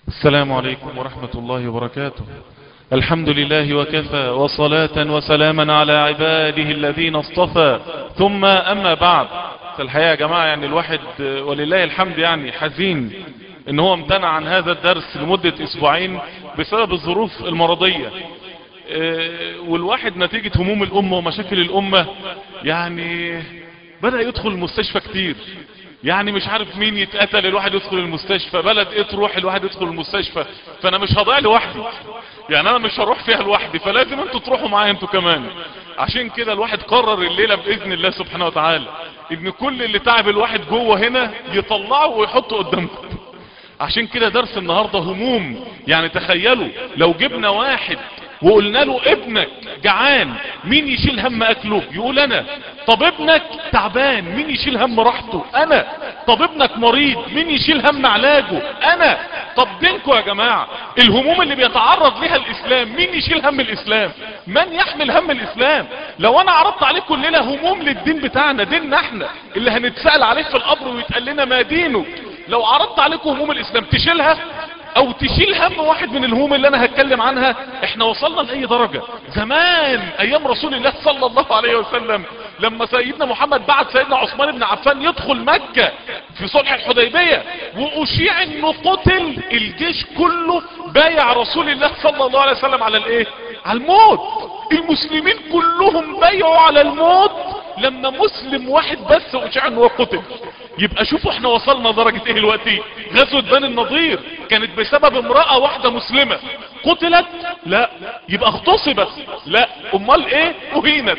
السلام عليكم ورحمة الله وبركاته الحمد لله وكفى وصلاة وسلاما على عباده الذين اصطفى ثم أما بعد فالحقيقة يا جماعة يعني الواحد ولله الحمد يعني حزين ان هو امتنع عن هذا الدرس لمدة اسبوعين بسبب الظروف المرضية والواحد نتيجة هموم الامة ومشاكل الامة يعني بدأ يدخل المستشفى كتير يعني مش عارف مين يتقتل الواحد يدخل المستشفى بلد ايه تروح الواحد يدخل المستشفى فانا مش هضيع لوحدي يعني انا مش هروح فيها لوحدي فلازم انتوا تروحوا معايا انتوا كمان عشان كده الواحد قرر الليلة باذن الله سبحانه وتعالى ان كل اللي تعب الواحد جوه هنا يطلعه ويحطه قدامكم عشان كده درس النهاردة هموم يعني تخيلوا لو جبنا واحد وقلنا له ابنك جعان مين يشيل هم اكله يقول انا طب ابنك تعبان مين يشيل هم راحته انا طب ابنك مريض مين يشيل هم علاجه انا طب دينكم يا جماعة الهموم اللي بيتعرض لها الاسلام مين يشيل هم الاسلام من يحمل هم الاسلام لو انا عرضت عليكم الليلة هموم للدين بتاعنا ديننا احنا اللي هنتسأل عليه في القبر ويتقال لنا ما دينك لو عرضت عليكم هموم الاسلام تشيلها او تشيل هم واحد من الهموم اللي انا هتكلم عنها احنا وصلنا لاي درجة زمان ايام رسول الله صلى الله عليه وسلم لما سيدنا محمد بعت سيدنا عثمان بن عفان يدخل مكة في صلح الحديبية واشيع انه قتل الجيش كله بايع رسول الله صلى الله عليه وسلم على الايه على الموت المسلمين كلهم بايعوا على الموت لما مسلم واحد بس اشيع انه قتل يبقى شوفوا احنا وصلنا درجة ايه دلوقتي غزوة بني النضير كانت بسبب امرأة واحدة مسلمة قتلت لا يبقى اغتصبت لا امال ايه اهينت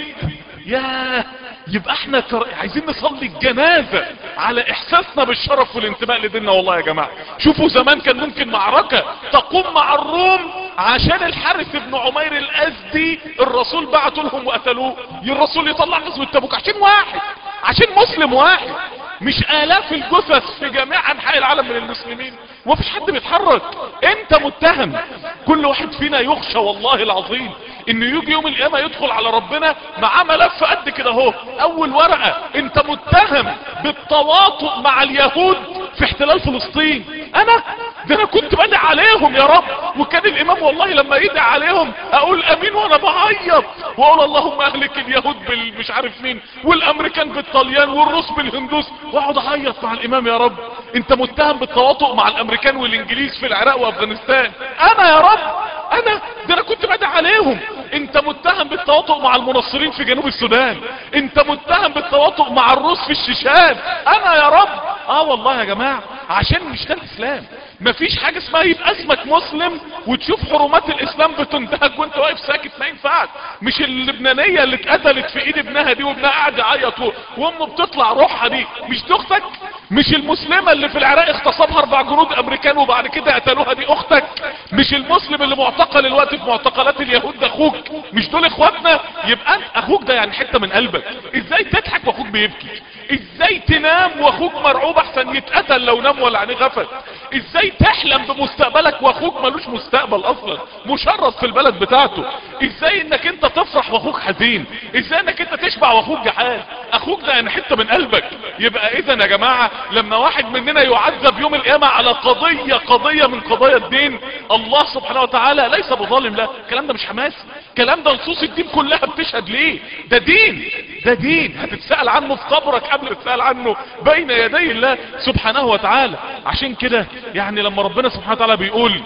يا يبقى احنا كر... عايزين نصلي الجنازة على احساسنا بالشرف والانتماء لديننا والله يا جماعة شوفوا زمان كان ممكن معركة تقوم مع الروم عشان الحارث بن عمير الازدي الرسول بعتوا لهم وقتلوه الرسول يطلع غزوة تبوك عشان واحد عشان مسلم واحد مش الاف الجثث في جميع انحاء العالم من المسلمين ومفيش حد بيتحرك انت متهم كل واحد فينا يخشى والله العظيم انه يجي يوم القيامة يدخل على ربنا معاه ملف قد كده اهو اول ورقة انت متهم بالتواطؤ مع اليهود في احتلال فلسطين انا ده انا كنت بدع عليهم يا رب وكان الامام والله لما يدعي عليهم اقول امين وانا بعيط واقول اللهم اهلك اليهود بالمش عارف مين والامريكان بالطليان والروس بالهندوس واقعد اعيط مع الامام يا رب انت متهم بالتواطؤ مع الامريكان والانجليز في العراق وافغانستان انا يا رب انا ده انا كنت بدع عليهم انت متهم بالتواطؤ مع المنصرين في جنوب السودان انت متهم بالتواطؤ مع الروس في الشيشان انا يا رب اه والله يا جماعة عشان مش ده الاسلام مفيش حاجة اسمها يبقى اسمك مسلم وتشوف حرمات الاسلام بتنتهك وانت واقف ساكت ما ينفعش مش اللبنانية اللي اتقتلت في ايد ابنها دي وابنها قاعد يعيط وامه بتطلع روحها دي مش دي اختك مش المسلمة اللي في العراق اغتصبها اربع جنود امريكان وبعد كده قتلوها دي اختك مش المسلم اللي معتقل الوقت في معتقلات اليهود ده اخوك مش دول اخواتنا يبقى انت اخوك ده يعني حتة من قلبك ازاي تضحك واخوك بيبكي ازاي تنام واخوك مرعوب احسن يتقتل لو نام ولا عينيه غفل ازاي تحلم بمستقبلك واخوك ملوش مستقبل اصلا مشرد في البلد بتاعته ازاي انك انت تفرح واخوك حزين ازاي انك انت تشبع واخوك جحان اخوك ده يعني حتة من قلبك يبقى اذا يا جماعة لما واحد مننا يعذب يوم القيامة على قضية قضية من قضايا الدين الله سبحانه وتعالى ليس بظالم لا الكلام ده مش حماس الكلام ده نصوص الدين كلها بتشهد ليه ده دين ده دين هتتسأل عنه في قبرك قبل تسأل عنه بين يدي الله سبحانه وتعالى عشان كده يعني لما ربنا سبحانه وتعالى بيقول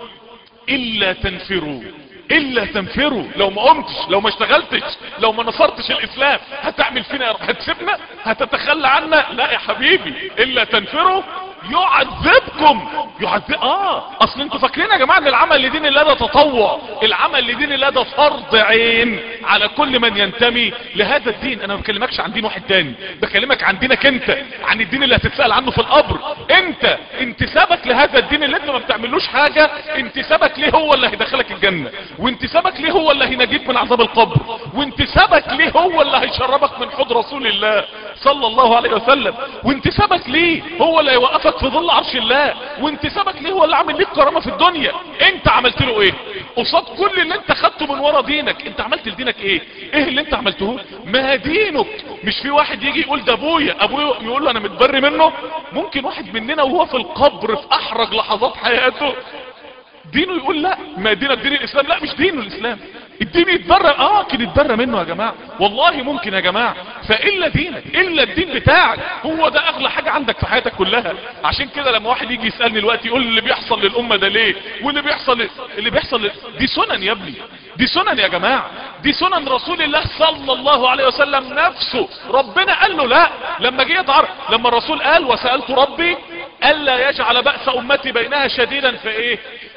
إلا تنفروا إلا تنفروا لو ما قمتش لو ما اشتغلتش لو ما نصرتش الإسلام هتعمل فينا يا رب هتسيبنا هتتخلى عنا لا يا حبيبي إلا تنفروا يعذبكم يعذب اه اصل انتوا فاكرين يا جماعه ان العمل لدين الله ده تطوع العمل لدين الله ده فرض عين على كل من ينتمي لهذا الدين انا ما بكلمكش عن دين واحد تاني بكلمك عن دينك انت عن الدين اللي هتتسال عنه في القبر انت انتسابك لهذا الدين اللي انت ما بتعملوش حاجه انتسابك ليه هو اللي هيدخلك الجنه وانتسابك ليه هو اللي هينجيك من عذاب القبر وانتسابك ليه هو اللي هيشربك من حوض رسول الله صلى الله عليه وسلم وانتسابك ليه هو اللي هيوقفك في ظل عرش الله وانتسابك ليه هو اللي عامل ليك كرامة في الدنيا انت عملت له ايه قصاد كل اللي انت خدته من ورا دينك انت عملت لدينك ايه ايه اللي انت عملته ما دينك مش في واحد يجي يقول ده ابويا ابويا يقول له انا متبري منه ممكن واحد مننا وهو في القبر في احرج لحظات حياته دينه يقول لا ما دينك دين الاسلام لا مش دينه الاسلام الدين يتبرى اه كده يتبرى منه يا جماعة والله ممكن يا جماعة فإلا دينك إلا الدين بتاعك هو ده أغلى حاجة عندك في حياتك كلها عشان كده لما واحد يجي يسألني الوقت يقول اللي بيحصل للأمة ده ليه واللي بيحصل اللي بيحصل ل... دي سنن يا ابني دي سنن يا جماعة دي سنن رسول الله صلى الله عليه وسلم نفسه ربنا قال له لا لما جه يتعرف لما الرسول قال وسألت ربي ألا يجعل بأس أمتي بينها شديدا فإيه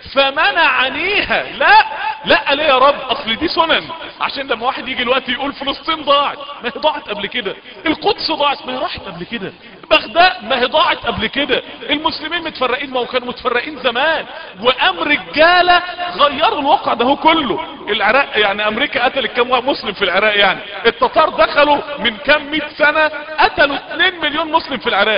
فمنعنيها لا لا ليه يا رب اصل دي سنن عشان لما واحد يجي الوقت يقول فلسطين ضاعت ما هي ضاعت قبل كده القدس ضاعت ما هي راحت قبل كده بغداد ما هي ضاعت قبل كده المسلمين متفرقين ما هو كانوا متفرقين زمان وام رجاله غيروا الواقع ده هو كله العراق يعني امريكا قتلت كام مسلم في العراق يعني التتار دخلوا من كام مئة سنة قتلوا 2 مليون مسلم في العراق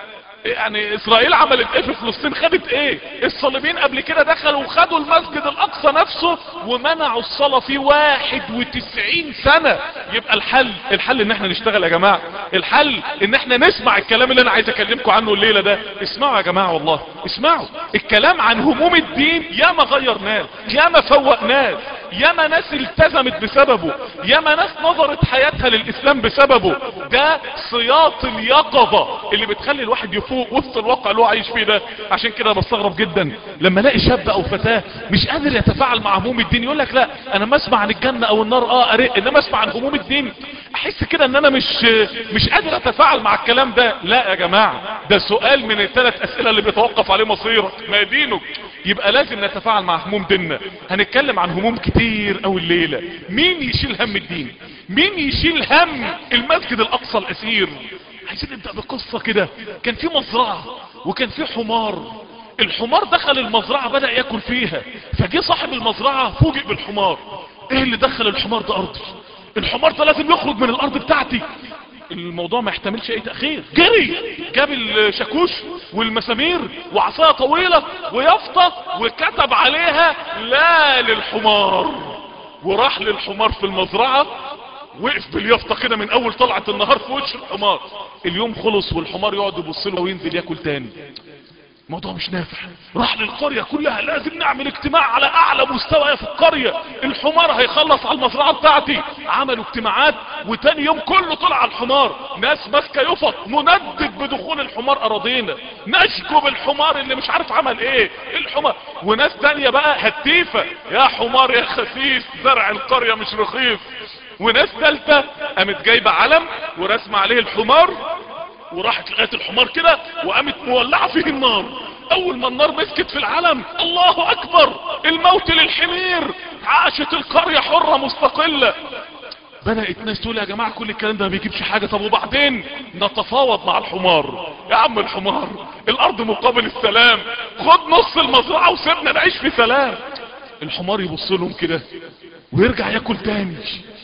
يعني اسرائيل عملت ايه في فلسطين خدت ايه الصليبيين قبل كده دخلوا وخدوا المسجد الاقصى نفسه ومنعوا الصلاة فيه واحد وتسعين سنة يبقى الحل الحل ان احنا نشتغل يا جماعة الحل ان احنا نسمع الكلام اللي انا عايز اكلمكم عنه الليلة ده اسمعوا يا جماعة والله اسمعوا الكلام عن هموم الدين ياما غير ناس ياما فوق ناس ياما ناس التزمت بسببه ياما ناس نظرت حياتها للاسلام بسببه ده سياط اليقظة اللي بتخلي الواحد يفوق وسط الواقع اللي هو عايش فيه ده عشان كده بستغرب جدا لما الاقي شاب او فتاة مش قادر يتفاعل مع هموم الدين يقول لك لا انا ما اسمع عن الجنة او النار اه ارق انما اسمع عن هموم الدين احس كده ان انا مش مش قادر اتفاعل مع الكلام ده لا يا جماعة ده سؤال من الثلاث اسئلة اللي بيتوقف عليه مصيرك ما دينك يبقى لازم نتفاعل مع هموم ديننا هنتكلم عن هموم كتير او الليلة مين يشيل هم الدين مين يشيل هم المسجد الاقصى الاسير عايزين نبدأ بقصة كده كان في مزرعة وكان في حمار الحمار دخل المزرعة بدأ ياكل فيها فجي صاحب المزرعة فوجئ بالحمار ايه اللي دخل الحمار ده ارضي الحمار ده لازم يخرج من الارض بتاعتي الموضوع ما يحتملش اي تأخير جري جاب الشاكوش والمسامير وعصاية طويلة ويافطة وكتب عليها لا للحمار وراح للحمار في المزرعة وقف باليافطة كده من اول طلعة النهار في وش الحمار اليوم خلص والحمار يقعد يبص له وينزل ياكل تاني الموضوع مش نافع راح للقرية كلها لازم نعمل اجتماع على اعلى مستوى في القرية الحمار هيخلص على المزرعة بتاعتي عملوا اجتماعات وتاني يوم كله طلع على الحمار ناس ماسكة يفط نندد بدخول الحمار اراضينا نشكب الحمار اللي مش عارف عمل ايه الحمار وناس تانية بقى هتيفة يا حمار يا خسيس زرع القرية مش رخيص وناس ثالثة قامت جايبة علم ورسم عليه الحمار وراحت لغاية الحمار كده وقامت مولعة فيه النار اول ما النار مسكت في العلم الله اكبر الموت للحمير عاشت القرية حرة مستقلة بدأت ناس تقول يا جماعة كل الكلام ده ما بيجيبش حاجة طب وبعدين نتفاوض مع الحمار يا عم الحمار الارض مقابل السلام خد نص المزرعة وسيبنا نعيش في سلام الحمار يبص لهم كده ويرجع ياكل تاني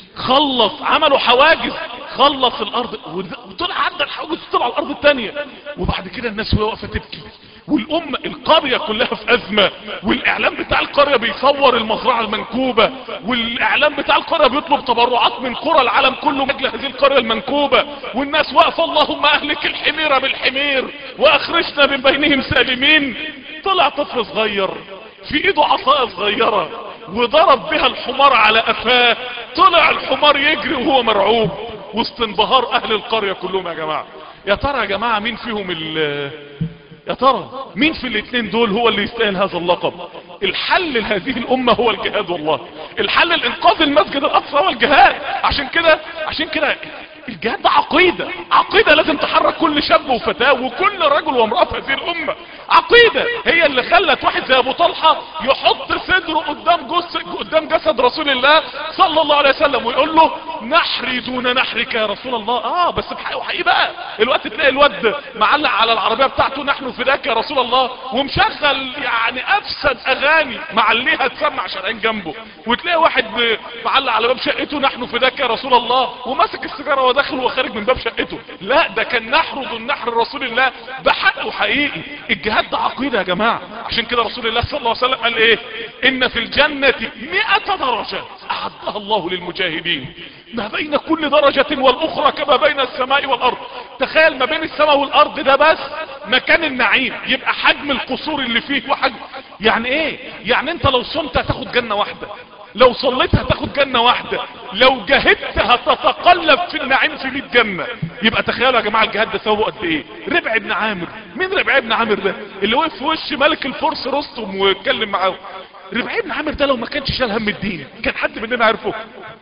خلص عملوا حواجز خلص الارض وطلع عدى الحواجز طلع الارض التانية وبعد كده الناس وهي واقفه تبكي والامة القرية كلها في ازمة والاعلام بتاع القرية بيصور المزرعة المنكوبة والاعلام بتاع القرية بيطلب تبرعات من قرى العالم كله من اجل هذه القرية المنكوبة والناس واقفة اللهم اهلك الحميرة بالحمير واخرجنا من بينهم سالمين طلع طفل صغير في ايده عصاية صغيرة وضرب بها الحمار على قفاه طلع الحمار يجري وهو مرعوب وسط انبهار اهل القرية كلهم يا جماعة يا ترى يا جماعة مين فيهم ال يا ترى مين في الاثنين دول هو اللي يستاهل هذا اللقب الحل لهذه الامة هو الجهاد والله الحل لانقاذ المسجد الاقصى هو الجهاد عشان كده عشان كده الجهاد ده عقيدة عقيدة لازم تحرك كل شاب وفتاة وكل رجل وامرأة في هذه الامة عقيدة هي اللي خلت واحد زي ابو طلحة يحط صدره قدام جسد قدام جسد رسول الله صلى الله عليه وسلم ويقول له نحري دون نحرك يا رسول الله اه بس بحقيقة وحقيقة بقى الوقت تلاقي الواد معلق على العربية بتاعته نحن فداك يا رسول الله ومشغل يعني افسد اغاني معليها تسمع شرعين جنبه وتلاقي واحد معلق على باب شقته نحن فداك يا رسول الله وماسك السيجاره وداخل وخارج من باب شقته لا ده كان نحرض النحر رسول الله بحقه حقيقي الجهاد ده عقيده يا جماعه عشان كده رسول الله صلى الله عليه وسلم قال ايه ان في الجنه 100 درجه اعدها الله للمجاهدين ما بين كل درجة والاخرى كما بين السماء والارض تخيل ما بين السماء والارض ده بس مكان النعيم يبقى حجم القصور اللي فيه وحجم يعني ايه يعني انت لو صمت هتاخد جنة واحدة لو صليت هتاخد جنة واحدة لو جاهدت هتتقلب في النعيم في 100 جنة يبقى تخيلوا يا جماعة الجهاد ده ثوابه قد ايه ربع ابن عامر مين ربع ابن عامر ده اللي وقف في وش ملك الفرس رستم واتكلم معاه ربع ابن عامر ده لو ما كانش شال هم الدين كان حد مننا عارفه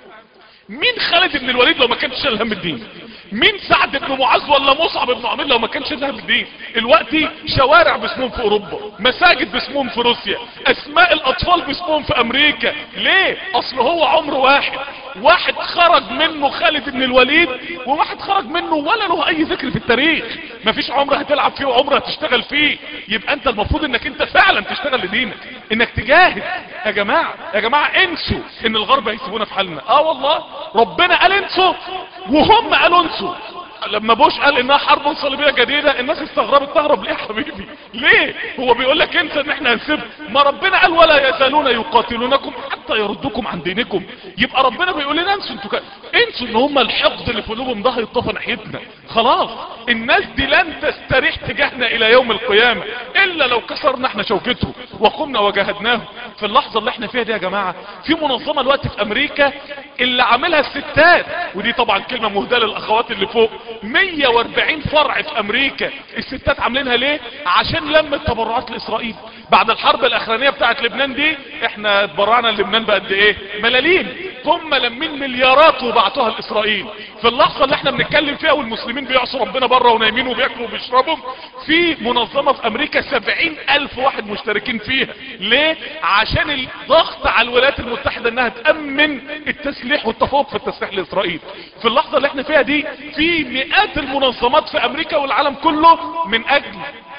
مين خالد بن الوليد لو ما كانش شايل هم الدين مين سعد بن معاذ ولا مصعب بن عمير لو ما كانش شايل هم الدين الوقت شوارع باسمهم في اوروبا مساجد باسمهم في روسيا اسماء الاطفال باسمهم في امريكا ليه اصل هو عمر واحد واحد خرج منه خالد بن الوليد وواحد خرج منه ولا له اي ذكر في التاريخ مفيش عمر هتلعب فيه وعمر هتشتغل فيه يبقى انت المفروض انك انت فعلا تشتغل لدينك انك تجاهد يا جماعة يا جماعة انسوا ان الغرب هيسيبونا في حالنا اه والله ربنا قال انسوا وهم قالوا انسوا لما بوش قال انها حرب صليبيه جديده الناس استغربت تهرب ليه يا حبيبي ليه هو بيقول لك انسى ان احنا هنسيب ما ربنا قال ولا يزالون يقاتلونكم حتى يردوكم عن دينكم يبقى ربنا بيقول لنا انسوا انتوا انسوا ان هم الحقد اللي في قلوبهم ده هيطفى ناحيتنا خلاص الناس دي لن تستريح تجاهنا الى يوم القيامه الا لو كسرنا احنا شوكته وقمنا وجاهدناه في اللحظه اللي احنا فيها دي يا جماعه في منظمه الوقت في امريكا اللي عاملها الستات ودي طبعا كلمه مهداه للاخوات اللي فوق 140 فرع في امريكا الستات عاملينها ليه عشان لم التبرعات لاسرائيل بعد الحرب الاخرانية بتاعت لبنان دي احنا اتبرعنا لبنان بقد ايه ملاليم هم لمين مليارات وبعتوها لاسرائيل في اللحظة اللي احنا بنتكلم فيها والمسلمين بيعصوا ربنا بره ونايمين وبياكلوا وبيشربوا في منظمة في امريكا 70 الف واحد مشتركين فيها ليه عشان الضغط على الولايات المتحدة انها تأمن التسليح والتفوق في التسليح لاسرائيل في اللحظة اللي احنا فيها دي في مئات المنظمات في امريكا والعالم كله من اجل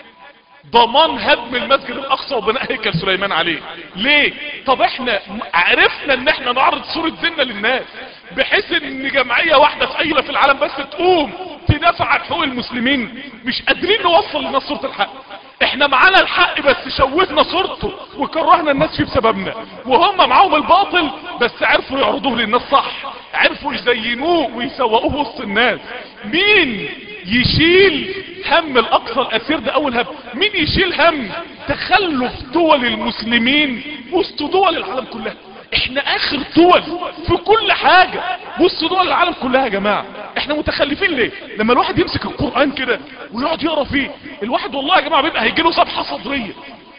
ضمان هدم المسجد الاقصى وبناء هيكل سليمان عليه ليه طب احنا عرفنا ان احنا نعرض صورة ديننا للناس بحيث ان جمعية واحدة في اي في العالم بس تقوم تدافع عن حقوق المسلمين مش قادرين نوصل للناس صورة الحق احنا معانا الحق بس شوهنا صورته وكرهنا الناس فيه بسببنا وهم معاهم الباطل بس عرفوا يعرضوه للناس صح عرفوا يزينوه ويسوقوه وسط الناس مين يشيل هم الاقصى الاسير ده اول هم مين يشيل هم تخلف دول المسلمين وسط دول العالم كلها احنا اخر دول في كل حاجة وسط دول العالم كلها يا جماعة احنا متخلفين ليه لما الواحد يمسك القرآن كده ويقعد يقرا فيه الواحد والله يا جماعة بيبقى هيجيله صفحة صدرية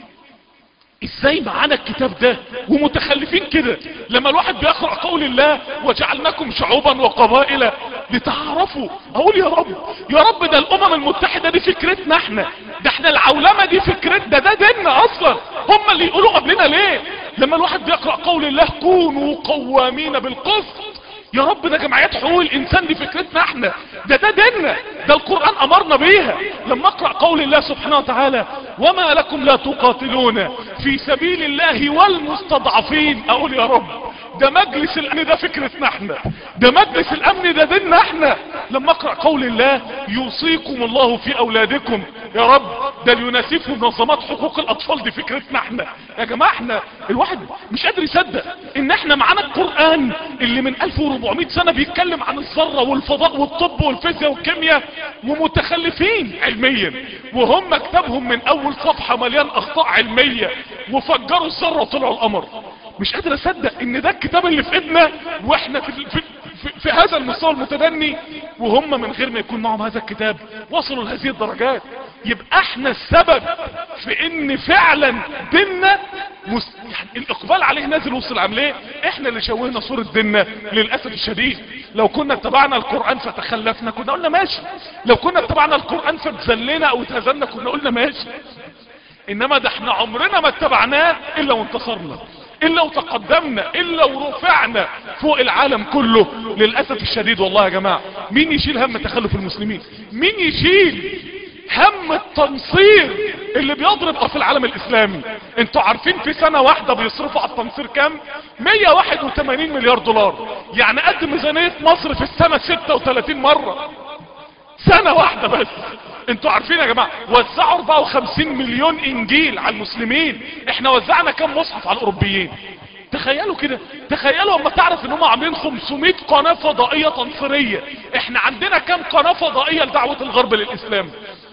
ازاي معانا الكتاب ده ومتخلفين كده لما الواحد بيقرأ قول الله وجعلناكم شعوبا وقبائل لتعرفوا اقول يا رب يا رب ده الامم المتحدة دي فكرتنا احنا ده احنا العولمة دي فكرتنا ده ديننا اصلا هم اللي يقولوا قبلنا ليه لما الواحد بيقرأ قول الله كونوا قوامين بالقسط يا رب ده جمعيات حقوق الانسان دي فكرتنا احنا ده ده ديننا ده القرآن امرنا بيها لما اقرأ قول الله سبحانه وتعالى وما لكم لا تقاتلون في سبيل الله والمستضعفين اقول يا رب ده مجلس الامن ده فكرتنا احنا ده مجلس الامن ده ديننا احنا لما اقرأ قول الله يوصيكم الله في اولادكم يا رب ده اليونسيف ومنظمات حقوق الاطفال دي فكرتنا احنا يا جماعة احنا الواحد مش قادر يصدق ان احنا معانا القرآن اللي من 1400 سنة بيتكلم عن الذرة والفضاء والطب والفيزياء والكيمياء ومتخلفين علميا وهم كتابهم من اول صفحة مليان اخطاء علمية وفجروا الذرة وطلعوا القمر مش قادر اصدق ان ده الكتاب اللي في ايدنا واحنا في, في, في, في هذا المستوى المتدني وهم من غير ما يكون معهم هذا الكتاب وصلوا لهذه الدرجات يبقى احنا السبب في ان فعلا ديننا مس... يعني الاقبال عليه نازل وسط العمليه احنا اللي شوهنا صورة ديننا للاسف الشديد لو كنا اتبعنا القرآن فتخلفنا كنا قلنا ماشي لو كنا اتبعنا القرآن فتزلنا او اتهزمنا كنا قلنا ماشي انما ده احنا عمرنا ما اتبعناه الا وانتصرنا الا وتقدمنا الا ورفعنا فوق العالم كله للأسف الشديد والله يا جماعة مين يشيل هم تخلف المسلمين مين يشيل هم التنصير اللي بيضرب في العالم الاسلامي انتوا عارفين في سنة واحدة بيصرفوا على التنصير كام 181 مليار دولار يعني قد ميزانية مصر في السنة 36 مرة سنة واحدة بس انتوا عارفين يا جماعة وزعوا 54 مليون انجيل على المسلمين احنا وزعنا كام مصحف على الاوروبيين تخيلوا كده تخيلوا اما تعرف ان هم عاملين 500 قناة فضائية تنصيرية احنا عندنا كام قناة فضائية لدعوة الغرب للاسلام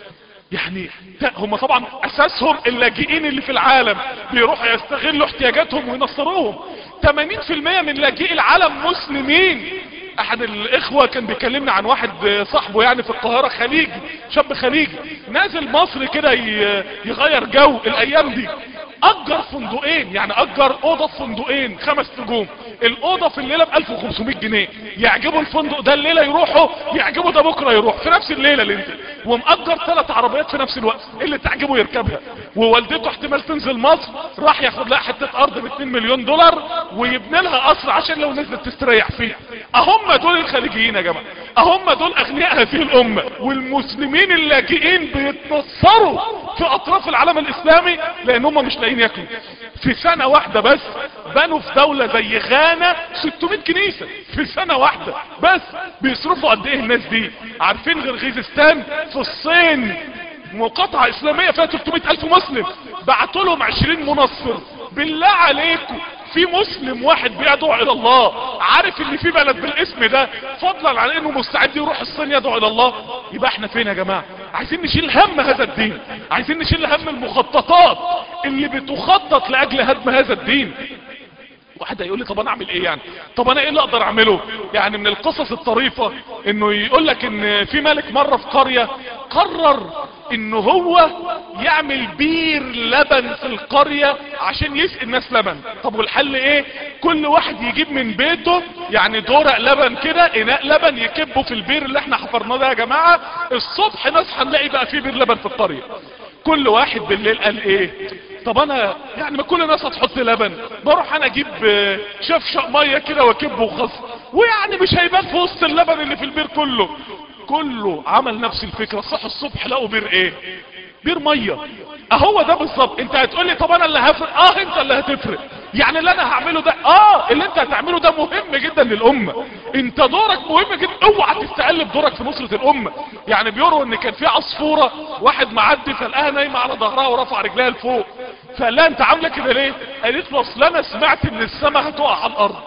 يعني هم طبعا اساسهم اللاجئين اللي في العالم بيروحوا يستغلوا احتياجاتهم وينصروهم 80% من لاجئي العالم مسلمين احد الاخوة كان بيكلمنا عن واحد صاحبه يعني في القاهرة خليجي شاب خليجي نازل مصر كده يغير جو الايام دي اجر فندقين يعني اجر اوضة فندقين خمس نجوم الاوضة في الليلة ب 1500 جنيه يعجبه الفندق ده الليلة يروحوا يعجبه ده بكرة يروح في نفس الليلة اللي انت ومأجر ثلاث عربيات في نفس الوقت اللي تعجبه يركبها ووالدته احتمال تنزل مصر راح ياخد لها حتة ارض ب 2 مليون دولار ويبني لها قصر عشان لو نزلت تستريح فيه اهم دول الخليجيين يا جماعة اهم دول اغنياء هذه الامة والمسلمين اللاجئين بيتنصروا في اطراف العالم الاسلامي لان هم مش لاقيين ياكلوا في سنة واحدة بس بنوا في دولة زي غانا 600 كنيسة في سنة واحدة بس بيصرفوا قد ايه الناس دي عارفين غرغيزستان في الصين مقاطعة اسلامية فيها 300 الف مسلم بعتوا لهم 20 منصر بالله عليكم في مسلم واحد بيدعو الى الله عارف ان في بلد بالاسم ده فضلا عن انه مستعد يروح الصين يدعو الى الله يبقى احنا فين يا جماعة عايزين نشيل هم هذا الدين عايزين نشيل هم المخططات اللي بتخطط لاجل هدم هذا الدين واحد هيقول لي طب انا اعمل ايه يعني طب انا ايه اللي اقدر اعمله يعني من القصص الطريفة انه يقول لك ان في ملك مرة في قرية قرر انه هو يعمل بير لبن في القرية عشان يسقي الناس لبن طب والحل ايه كل واحد يجيب من بيته يعني دورق لبن كده اناء لبن يكبه في البير اللي احنا حفرناه ده يا جماعة الصبح نصحى نلاقي بقى في بير لبن في القرية كل واحد بالليل قال ايه طب انا يعني ما كل الناس هتحط لبن بروح انا اجيب شفشق ميه كده واكبه وخلاص ويعني مش هيبان في وسط اللبن اللي في البير كله كله عمل نفس الفكرة صح الصبح لقوا بير ايه بير ميه اهو ده بالظبط انت هتقولي طب انا اللي هفرق اه انت اللي هتفرق يعني اللي انا هعمله ده اه اللي انت هتعمله ده مهم جدا للامة انت دورك مهم جدا اوعى تستقلب دورك في نصرة الامة يعني بيقولوا ان كان في عصفورة واحد معدي فلقاها نايمة على ظهرها ورفع رجلها لفوق فقال لها انت عامله كده ليه قالت له اصل انا سمعت ان السماء هتقع على الارض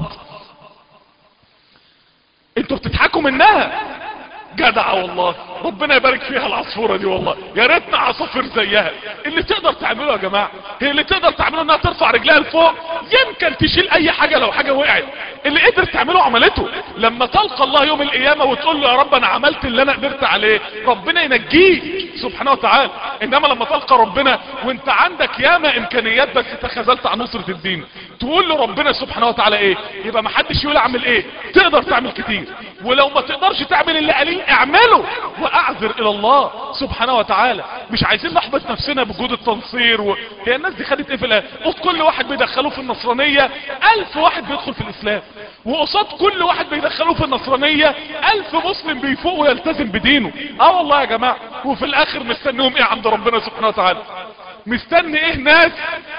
انتوا بتضحكوا منها جدعة والله ربنا يبارك فيها العصفورة دي والله يا ريتنا عصافير زيها اللي تقدر تعمله يا جماعة هي اللي تقدر تعمله انها ترفع رجلها لفوق يمكن تشيل اي حاجة لو حاجة وقعت اللي قدر تعمله عملته لما تلقى الله يوم القيامة وتقول له يا رب انا عملت اللي انا قدرت عليه ربنا ينجيك سبحانه وتعالى انما لما تلقى ربنا وانت عندك ياما امكانيات بس تخاذلت عن نصرة الدين تقول له ربنا سبحانه وتعالى ايه يبقى ما حدش يقول اعمل ايه تقدر تعمل كتير ولو ما تقدرش تعمل اللي قليل اعمله واعذر الى الله سبحانه وتعالى مش عايزين نحبط نفسنا بجهود التنصير و... هي الناس دي خدت ايه في الاخر قصاد كل واحد بيدخلوه في النصرانية الف واحد بيدخل في الاسلام وقصاد كل واحد بيدخلوه في النصرانية الف مسلم بيفوق ويلتزم بدينه اه والله يا جماعة وفي الاخر مستنيهم ايه عند ربنا سبحانه وتعالى مستني ايه ناس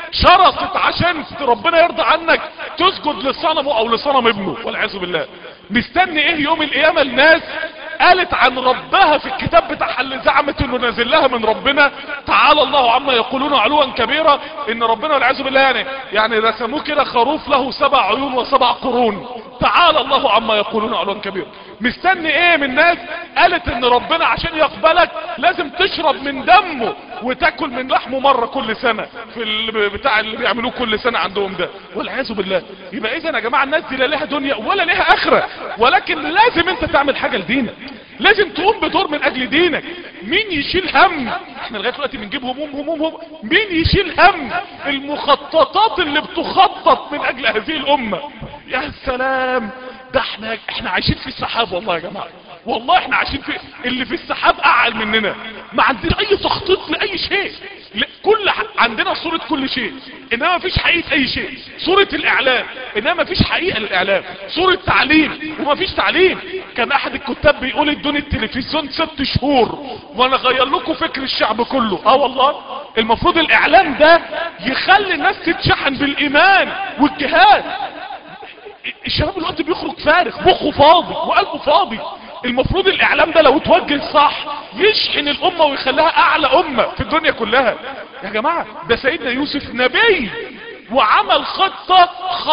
شرطت عشان ربنا يرضى عنك تسجد لصنمه او لصنم ابنه والعياذ بالله مستني ايه يوم القيامة الناس قالت عن ربها في الكتاب بتاعها اللي زعمت انه نازل لها من ربنا تعالى الله عما يقولون علوا كبيرا ان ربنا والعياذ بالله يعني يعني رسموه كده خروف له سبع عيون وسبع قرون تعالى الله عما يقولون علوا كبيرا مستني ايه من ناس قالت ان ربنا عشان يقبلك لازم تشرب من دمه وتاكل من لحمه مرة كل سنة في بتاع اللي بيعملوه كل سنة عندهم ده والعياذ بالله يبقى اذا يا جماعة الناس دي لا لها دنيا ولا لها اخرة ولكن لازم انت تعمل حاجة لدينك لازم تقوم بدور من اجل دينك مين يشيل هم احنا لغاية دلوقتي بنجيب هموم هموم هموم مين يشيل هم المخططات اللي بتخطط من اجل هذه الامة يا سلام ده احنا احنا عايشين في السحاب والله يا جماعة والله احنا عايشين في اللي في السحاب اعلى مننا ما عندنا اي تخطيط لاي شيء لا كل ح... عندنا صورة كل شيء انما مفيش حقيقة اي شيء صورة الاعلام انما مفيش حقيقة للاعلام صورة تعليم ومفيش تعليم كان احد الكتاب بيقول ادوني التلفزيون ست شهور وانا غير لكم فكر الشعب كله اه والله المفروض الاعلام ده يخلي الناس تتشحن بالايمان والجهاد الشباب الوقت بيخرج فارغ مخه فاضي وقلبه فاضي المفروض الاعلام ده لو اتوجه صح يشحن الامة ويخليها اعلى امة في الدنيا كلها يا جماعة ده سيدنا يوسف نبي وعمل خطة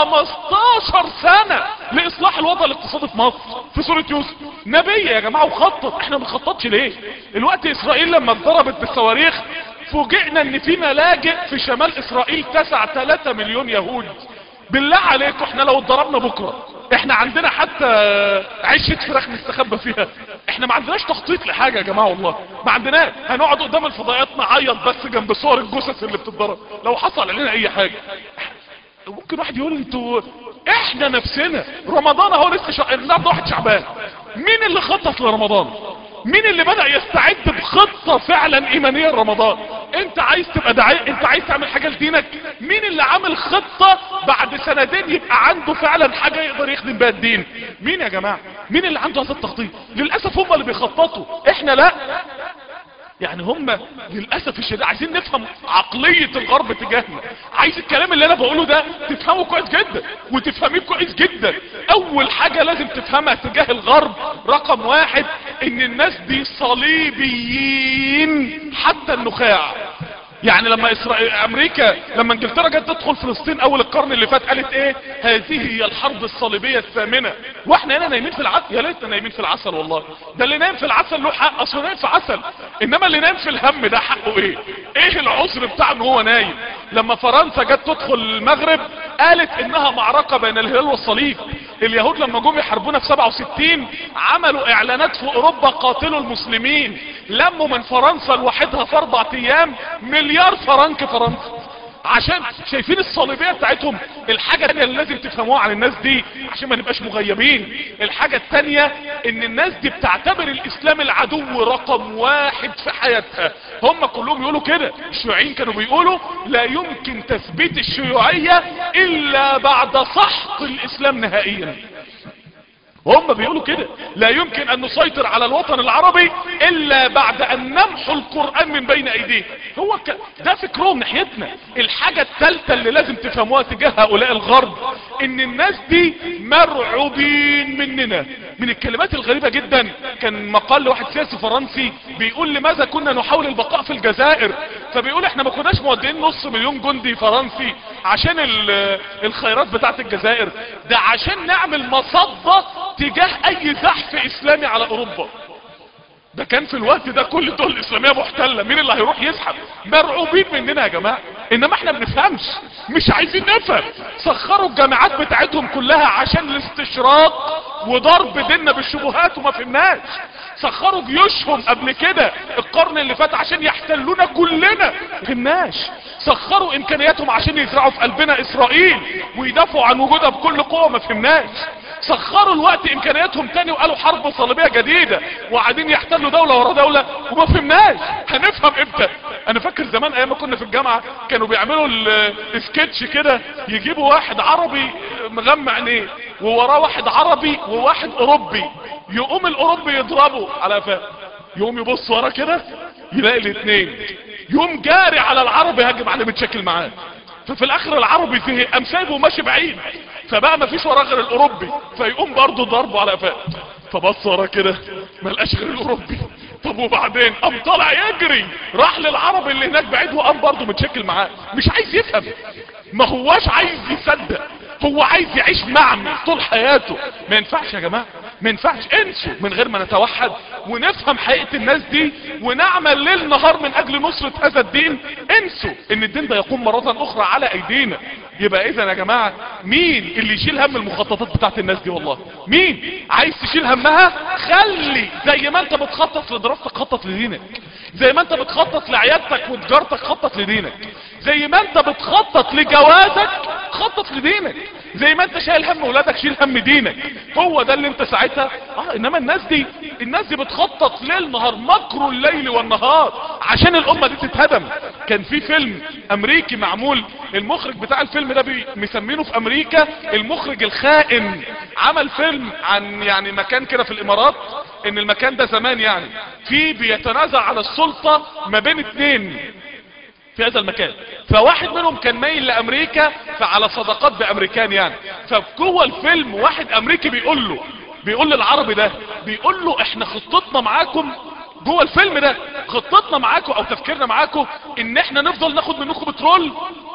15 سنة لاصلاح الوضع الاقتصادي في مصر في سورة يوسف نبي يا جماعة وخطط احنا ما بنخططش ليه الوقت اسرائيل لما اتضربت بالصواريخ فوجئنا ان في ملاجئ في شمال اسرائيل تسع 3 مليون يهودي بالله عليكم احنا لو اتضربنا بكرة احنا عندنا حتى عشة فراخ نستخبى فيها احنا ما عندناش تخطيط لحاجة يا جماعة والله ما عندناش هنقعد قدام الفضائيات نعيط بس جنب صور الجثث اللي بتتضرب لو حصل علينا اي حاجة ممكن واحد يقول انتوا احنا نفسنا رمضان اهو لسه شع... النهارده واحد شعبان مين اللي خطط لرمضان مين اللي بدأ يستعد بخطة فعلا ايمانية لرمضان انت عايز تبقى داعية انت عايز تعمل حاجة لدينك مين اللي عامل خطة بعد سنتين يبقى عنده فعلا حاجة يقدر يخدم بها الدين مين يا جماعة مين اللي عنده هذا التخطيط للأسف هم اللي بيخططوا احنا لا يعني هم للأسف الشديد عايزين نفهم عقلية الغرب تجاهنا عايز الكلام اللي انا بقوله ده تفهمه كويس جدا وتفهميه كويس جدا اول حاجة لازم تفهمها تجاه الغرب رقم واحد ان الناس دي صليبيين حتى النخاع يعني لما إسرائيل امريكا لما انجلترا جت تدخل فلسطين اول القرن اللي فات قالت ايه هذه هي الحرب الصليبية الثامنة واحنا هنا نايمين في العسل يا ليتنا نايمين في العسل والله ده اللي نايم في العسل له حق اصله نايم في عسل انما اللي نايم في الهم ده حقه ايه ايه العذر بتاع ان هو نايم لما فرنسا جت تدخل المغرب قالت انها معركة بين الهلال والصليب اليهود لما جم يحاربونا في 67 عملوا اعلانات في اوروبا قاتلوا المسلمين لموا من فرنسا لوحدها في اربع ايام مليار فرنك فرنسا عشان شايفين الصليبية بتاعتهم الحاجة التانية اللي لازم تفهموها عن الناس دي عشان ما نبقاش مغيبين الحاجة التانية ان الناس دي بتعتبر الاسلام العدو رقم واحد في حياتها هم كلهم يقولوا كده الشيوعيين كانوا بيقولوا لا يمكن تثبيت الشيوعية الا بعد سحق الاسلام نهائيا وهم بيقولوا كده لا يمكن ان نسيطر على الوطن العربي الا بعد ان نمحو القرآن من بين ايديه هو ك... ده فكرهم ناحيتنا الحاجة الثالثة اللي لازم تفهموها تجاه هؤلاء الغرب ان الناس دي مرعوبين مننا من الكلمات الغريبة جدا كان مقال لواحد سياسي فرنسي بيقول لماذا كنا نحاول البقاء في الجزائر فبيقول احنا ما كناش مودين نص مليون جندي فرنسي عشان الخيرات بتاعت الجزائر ده عشان نعمل مصدة تجاه اي زحف اسلامي على اوروبا ده كان في الوقت ده كل الدول الاسلامية محتلة مين اللي هيروح يسحب مرعوبين مننا يا جماعة انما احنا بنفهمش مش عايزين نفهم سخروا الجامعات بتاعتهم كلها عشان الاستشراق وضرب ديننا بالشبهات وما فهمناش سخروا جيوشهم قبل كده القرن اللي فات عشان يحتلونا كلنا فهمناش سخروا امكانياتهم عشان يزرعوا في قلبنا اسرائيل ويدافعوا عن وجودها بكل قوة ما فهمناش سخروا الوقت امكانياتهم تاني وقالوا حرب صليبية جديدة وقاعدين يحتلوا دولة ورا دولة وما فهمناش هنفهم امتى انا فاكر زمان ايام ما كنا في الجامعة كانوا بيعملوا السكتش كده يجيبوا واحد عربي مغمى عينيه ووراه واحد عربي وواحد اوروبي يقوم الاوروبي يضربه على فا يقوم يبص وراه كده يلاقي الاثنين يقوم جاري على العربي هاجم عليه متشكل معاه ففي الاخر العربي فيه قام سايبه وماشي بعيد فبقى ما فيش وراه غير الاوروبي فيقوم برضه ضربه على قفاه فبص وراه كده ما لقاش غير الاوروبي طب وبعدين قام طالع يجري راح للعربي اللي هناك بعيد وقام برضه متشكل معاه مش عايز يفهم ما هواش عايز يصدق هو عايز يعيش معمي طول حياته ما ينفعش يا جماعة ما ينفعش انسوا من غير ما نتوحد ونفهم حقيقة الناس دي ونعمل ليل نهار من اجل نصرة هذا الدين انسوا ان الدين ده يقوم مرة اخرى على ايدينا يبقى اذا يا جماعة مين اللي يشيل هم المخططات بتاعت الناس دي والله مين عايز تشيل همها خلي زي ما انت بتخطط لدراستك خطط لدينك زي ما انت بتخطط لعيادتك وتجارتك خطط لدينك زي ما انت بتخطط لجوازك خطط لدينك زي ما انت شايل هم ولادك شيل هم دينك هو ده اللي انت ساعتها اه انما الناس دي الناس دي بتخطط ليل نهار مكر الليل والنهار عشان الامة دي تتهدم كان في فيلم امريكي معمول المخرج بتاع الفيلم ده بي- مسمينه في امريكا المخرج الخائن عمل فيلم عن يعني مكان كده في الامارات ان المكان ده زمان يعني في بيتنازع على السلطة ما بين اتنين في هذا المكان فواحد منهم كان مايل لامريكا فعلى صداقات بامريكان يعني فجوه الفيلم واحد امريكي بيقول له بيقول للعربي ده بيقول له احنا خطتنا معاكم جوه الفيلم ده خطتنا معاكم او تفكيرنا معاكم ان احنا نفضل ناخد منكم بترول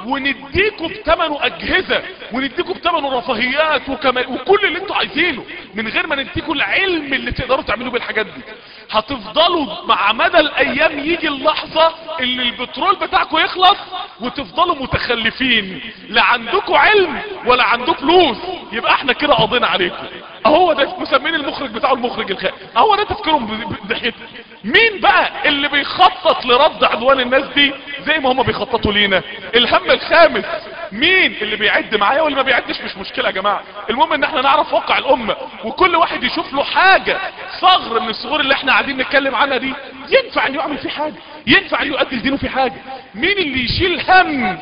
ونديكم بثمنه اجهزة ونديكم بثمنه رفاهيات وكما وكل اللي انتوا عايزينه من غير ما نديكم العلم اللي تقدروا تعملوا بالحاجات دي هتفضلوا مع مدى الايام يجي اللحظة اللي البترول بتاعكم يخلص وتفضلوا متخلفين لا عندكم علم ولا عندكم فلوس يبقى احنا كده قضينا عليكم اهو ده مسمين المخرج بتاعه المخرج الخائن اهو ده تفكيرهم ب- ب- بضحيته مين بقى اللي بيخطط لرد عدوان الناس دي زي ما هم بيخططوا لينا الهم الخامس مين اللي بيعد معايا واللي ما بيعدش مش مشكلة يا جماعة المهم ان احنا نعرف واقع الامة وكل واحد يشوف له حاجة ثغر من الثغور اللي احنا قاعدين نتكلم عنها دي ينفع انه يعمل فيه حاجة ينفع انه يؤدي لدينه فيه حاجة مين اللي يشيل هم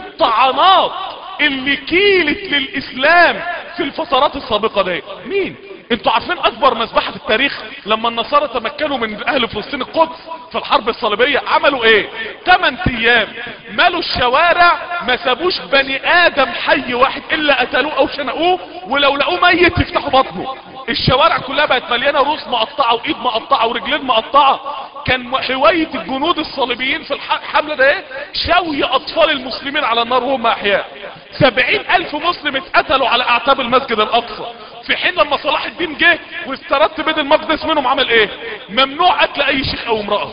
الطعنات اللي كيلت للاسلام في الفترات السابقة دي مين انتوا عارفين اكبر مذبحة في التاريخ لما النصارى تمكنوا من اهل فلسطين القدس في الحرب الصليبية عملوا ايه 8 ايام مالوا الشوارع ما سابوش بني ادم حي واحد الا قتلوه او شنقوه ولو لقوه ميت يفتحوا بطنه الشوارع كلها بقت مليانة روس مقطعة وايد مقطعة ورجلين مقطعة كان هواية الجنود الصليبيين في الح- الحملة ده ايه شوي اطفال المسلمين على النار وهم احياء سبعين الف مسلم اتقتلوا على اعتاب المسجد الاقصى في حين لما صلاح الدين جه واسترد بيت المقدس منهم عمل ايه ممنوع قتل اي شيخ او امرأة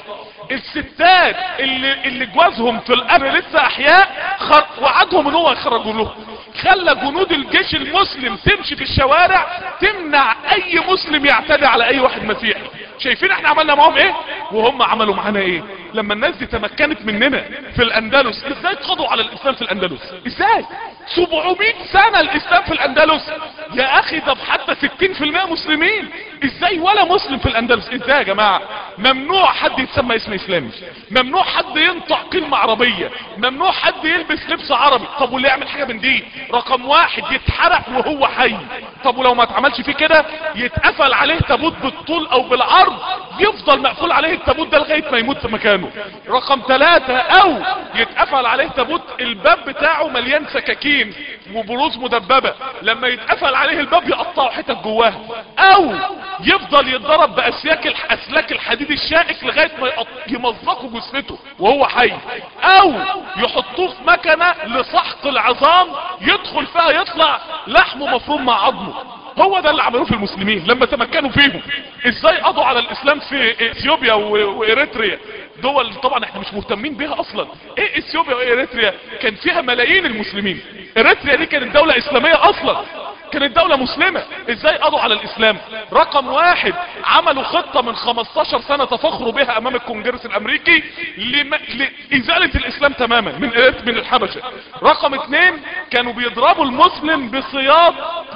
الستات اللي, اللي جوازهم في القبر لسه احياء خر... وعدهم ان هو يخرجوا له خلى جنود الجيش المسلم تمشي في الشوارع تمنع اي مسلم يعتدي على اي واحد مسيحي شايفين احنا عملنا معاهم ايه وهم عملوا معانا ايه لما الناس دي تمكنت مننا في الاندلس ازاي قضوا على الاسلام في الاندلس ازاي 700 سنة الاسلام في الاندلس يا اخي ده حتى 60% مسلمين ازاي ولا مسلم في الاندلس ازاي يا جماعة ممنوع حد يتسمى اسم اسلامي ممنوع حد ينطق كلمة عربية ممنوع حد يلبس لبس عربي طب واللي يعمل حاجة من دي رقم واحد يتحرق وهو حي طب ولو ما اتعملش فيه كده يتقفل عليه تابوت بالطول او بالعرض يفضل مقفول عليه التابوت ده لغاية ما يموت في مكانه رقم ثلاثة او يتقفل عليه تابوت الباب بتاعه مليان سكاكين وبروز مدببة لما يتقفل عليه الباب يقطعوا حتت جواه او يفضل يتضرب باسياك الح- اسلاك الحديد الشائك لغاية ما يقط- يمزقوا جثته وهو حي او يحطوه في مكنة لسحق العظام يدخل فيها يطلع لحمه مفروم مع عظمه هو ده اللي عملوه في المسلمين لما تمكنوا فيهم ازاي قضوا على الاسلام في اثيوبيا و- واريتريا دول طبعا احنا مش مهتمين بيها اصلا ايه اثيوبيا وايه اريتريا كان فيها ملايين المسلمين اريتريا دي كانت دولة اسلامية اصلا كانت دولة مسلمة ازاي قضوا على الاسلام رقم واحد عملوا خطة من 15 سنة تفخروا بها امام الكونجرس الامريكي لم... لازالة الاسلام تماما من إريت- من الحبشة رقم اتنين كانوا بيضربوا المسلم بصياط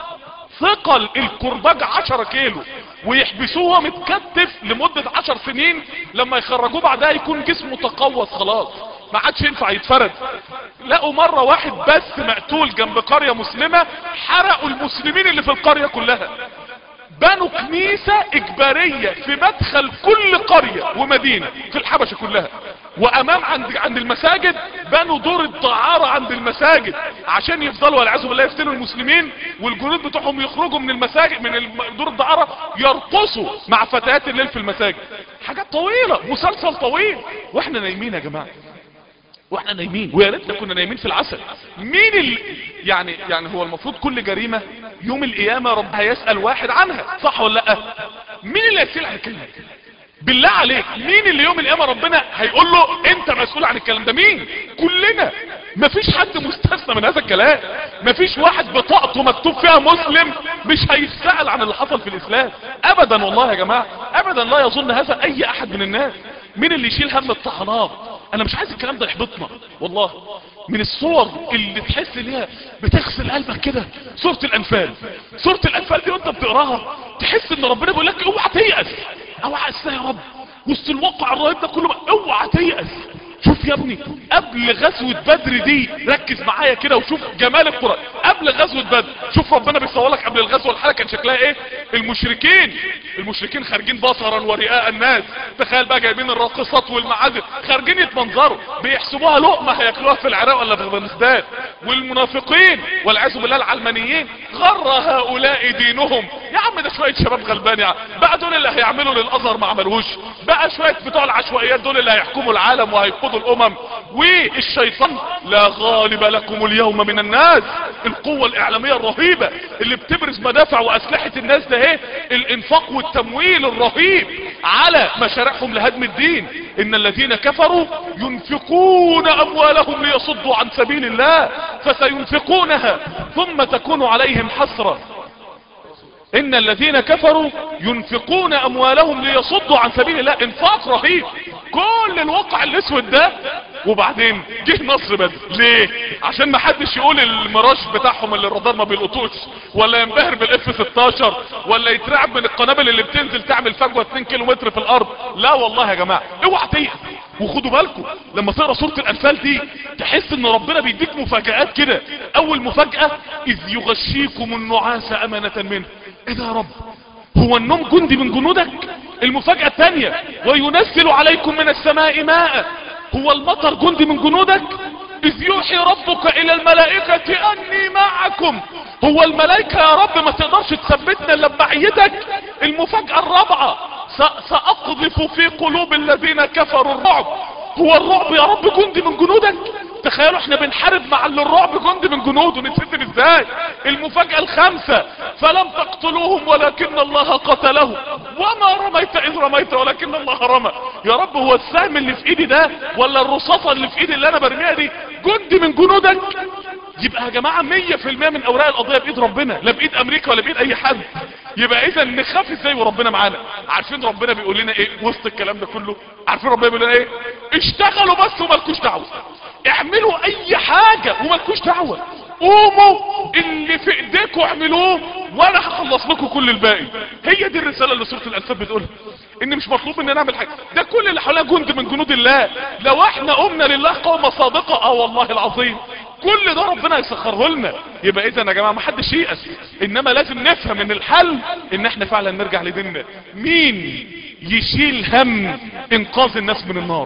ثقل الكرباج 10 كيلو ويحبسوه متكتف لمدة 10 سنين لما يخرجوه بعدها يكون جسمه تقوس خلاص ما عادش ينفع يتفرد لقوا مرة واحد بس مقتول جنب قرية مسلمة حرقوا المسلمين اللي في القرية كلها بنوا كنيسة اجبارية في مدخل كل قرية ومدينة في الحبشة كلها وامام عند عند المساجد بنوا دور الدعارة عند المساجد عشان يفضلوا والعياذ بالله يفتنوا المسلمين والجنود بتوعهم يخرجوا من المساجد من الم- دور الدعارة يرقصوا مع فتيات الليل في المساجد حاجات طويلة مسلسل طويل واحنا نايمين يا جماعة واحنا نايمين ويا ريتنا كنا نايمين في العسل مين اللي يعني يعني هو المفروض كل جريمة يوم القيامة رب هيسأل واحد عنها صح ولا لا مين اللي هيسأل عن الكلام ده بالله عليك مين اللي يوم القيامة ربنا هيقول له انت مسؤول عن الكلام ده مين كلنا مفيش حد مستثنى من هذا الكلام مفيش واحد بطاقته مكتوب فيها مسلم مش هيسأل عن اللي حصل في الاسلام ابدا والله يا جماعة ابدا لا يظن هذا اي احد من الناس مين اللي يشيل هم الطحنات انا مش عايز الكلام ده يحبطنا والله من الصور اللي تحس ان هي بتغسل قلبك كده سورة الانفال سورة الانفال دي وانت بتقراها تحس ان ربنا بيقول لك اوعى تيأس اوعى اسا يا رب وسط الواقع الرهيب ده كله اوعى تيأس شوف يا ابني قبل غزوة بدر دي ركز معايا كده وشوف جمال القرآن قبل غزوة بدر شوف ربنا بيصور لك قبل الغزوة الحالة كان شكلها ايه المشركين المشركين خارجين بصرا ورئاء الناس تخيل بقى جايبين الراقصات والمعازف خارجين يتمنظروا بيحسبوها لقمة هياكلوها في العراق ولا في افغانستان والمنافقين والعياذ بالله العلمانيين غر هؤلاء دينهم يا عم ده شوية شباب غلبان يا عم بقى دول اللي هيعملوا للازهر ما عملوش بقى شوية بتوع العشوائيات دول اللي هيحكموا العالم وهيقودوا الامم والشيطان لا غالب لكم اليوم من الناس القوة الاعلامية الرهيبة اللي بتبرز مدافع واسلحة الناس ده ايه الانفاق والتمويل الرهيب على مشاريعهم لهدم الدين ان الذين كفروا ينفقون اموالهم ليصدوا عن سبيل الله فسينفقونها ثم تكون عليهم حسرة ان الذين كفروا ينفقون اموالهم ليصدوا عن سبيل الله انفاق رهيب كل الواقع الاسود ده وبعدين جه نصر بدر ليه عشان ما حدش يقول المراش بتاعهم اللي الرادار ما بيلقطوش ولا ينبهر بالاف 16 ولا يترعب من القنابل اللي بتنزل تعمل فجوه 2 كيلو متر في الارض لا والله يا جماعه اوعى تيأس وخدوا بالكم لما تقرا سوره الانفال دي تحس ان ربنا بيديك مفاجآت كده اول مفاجأة اذ يغشيكم النعاس امنة منه ايه ده يا رب هو النوم جندي من جنودك المفاجأة الثانية وينزل عليكم من السماء ماء هو المطر جندي من جنودك اذ يوحي ربك الى الملائكة اني معكم هو الملائكة يا رب ما تقدرش تثبتنا الا بمعيتك المفاجأة الرابعة ساقذف في قلوب الذين كفروا الرعب هو الرعب يا رب جندي من جنودك تخيلوا احنا بنحارب مع اللي الرعب جندي من جنوده نتفتن ازاي المفاجأة الخامسة فلم تقتلوهم ولكن الله قتلهم وما رميت اذ رميت ولكن الله رمى يا رب هو السهم اللي في ايدي ده ولا الرصاصة اللي في ايدي اللي انا برميها دي جندي من جنودك يبقى يا جماعة مية في المية من اوراق القضية بايد ربنا لا بايد امريكا ولا بايد اي حد يبقى اذا نخاف ازاي وربنا معانا عارفين ربنا بيقول لنا ايه وسط الكلام ده كله عارفين ربنا بيقول لنا ايه اشتغلوا بس ومالكوش دعوه اعملوا اي حاجة ومالكوش دعوة قوموا اللي في ايديكم اعملوه وانا هخلص لكم كل الباقي هي دي الرسالة اللي سورة الانفال بتقولها ان مش مطلوب مننا نعمل حاجة ده كل اللي حوالينا جند من جنود الله لو احنا قمنا لله قومة صادقة اه والله العظيم كل ده ربنا يسخره لنا يبقى اذا يا جماعة ما حدش ييأس انما لازم نفهم ان الحل ان احنا فعلا نرجع لديننا مين يشيل هم انقاذ الناس من النار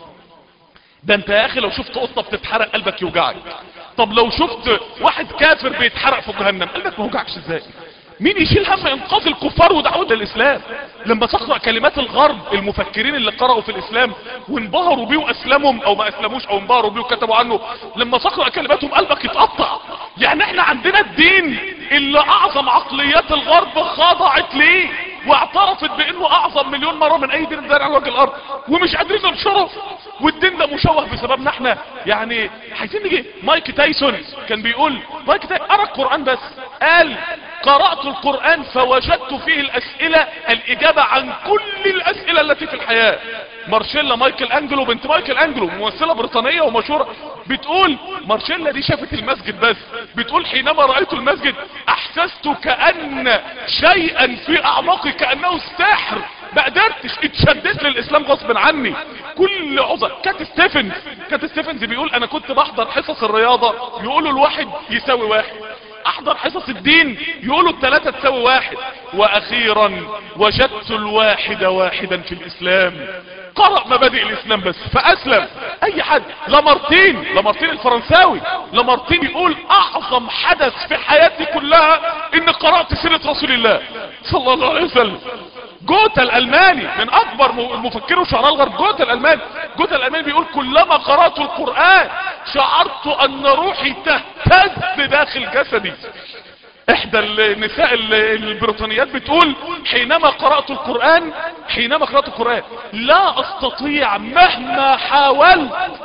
ده انت يا اخي لو شفت قطة بتتحرق قلبك يوجعك طب لو شفت واحد كافر بيتحرق في جهنم قلبك ما يوجعكش ازاي مين يشيل هم انقاذ الكفار ودعوة الاسلام لما تقرأ كلمات الغرب المفكرين اللي قرأوا في الاسلام وانبهروا بيه واسلمهم او ما اسلموش او انبهروا بيه وكتبوا عنه لما تقرأ كلماتهم قلبك يتقطع يعني احنا عندنا الدين اللي اعظم عقليات الغرب خضعت ليه واعترفت بانه اعظم مليون مرة من اي دين دار على وجه الارض ومش قادرين ننشره والدين ده مشوه بسببنا احنا يعني عايزين نجي مايك تايسون كان بيقول مايك تايسون قرا القرآن بس قال قرأت القرآن فوجدت فيه الاسئلة الاجابة عن كل الاسئلة التي في الحياة مارشيلا مايكل انجلو بنت مايكل انجلو ممثلة بريطانية ومشهورة بتقول مارشيلا دي شافت المسجد بس بتقول حينما رأيت المسجد احسست كأن شيئا في اعماقي كأنه السحر ما قدرتش اتشددت للاسلام غصب عني كل عذر كات ستيفنز كات ستيفنز بيقول انا كنت بحضر حصص الرياضة يقولوا الواحد يساوي واحد احضر حصص الدين يقولوا الثلاثة تساوي واحد واخيرا وجدت الواحد واحدا في الاسلام قرأ مبادئ الاسلام بس فاسلم اي حد لامارتين لامارتين الفرنساوي لامارتين يقول اعظم حدث في حياتي كلها ان قرأت سيرة رسول الله صلى الله عليه وسلم جوتا الالماني من اكبر المفكرين وشعراء الغرب جوتا الالماني جوتا الالماني بيقول كلما قرأت القرآن شعرت ان روحي تهتز داخل جسدي احدى النساء البريطانيات بتقول حينما قرأت القرآن حينما قرأت القرآن لا استطيع مهما حاولت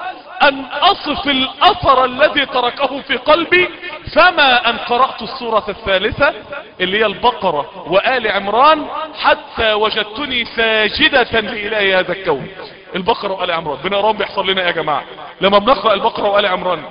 ان اصف الاثر الذي تركه في قلبي فما ان قرأت السورة الثالثة اللي هي البقرة وآل عمران حتى وجدتني ساجدة لإله هذا الكون البقرة وآل عمران بنقراهم بيحصل لنا يا جماعة لما بنقرأ البقرة وآل عمران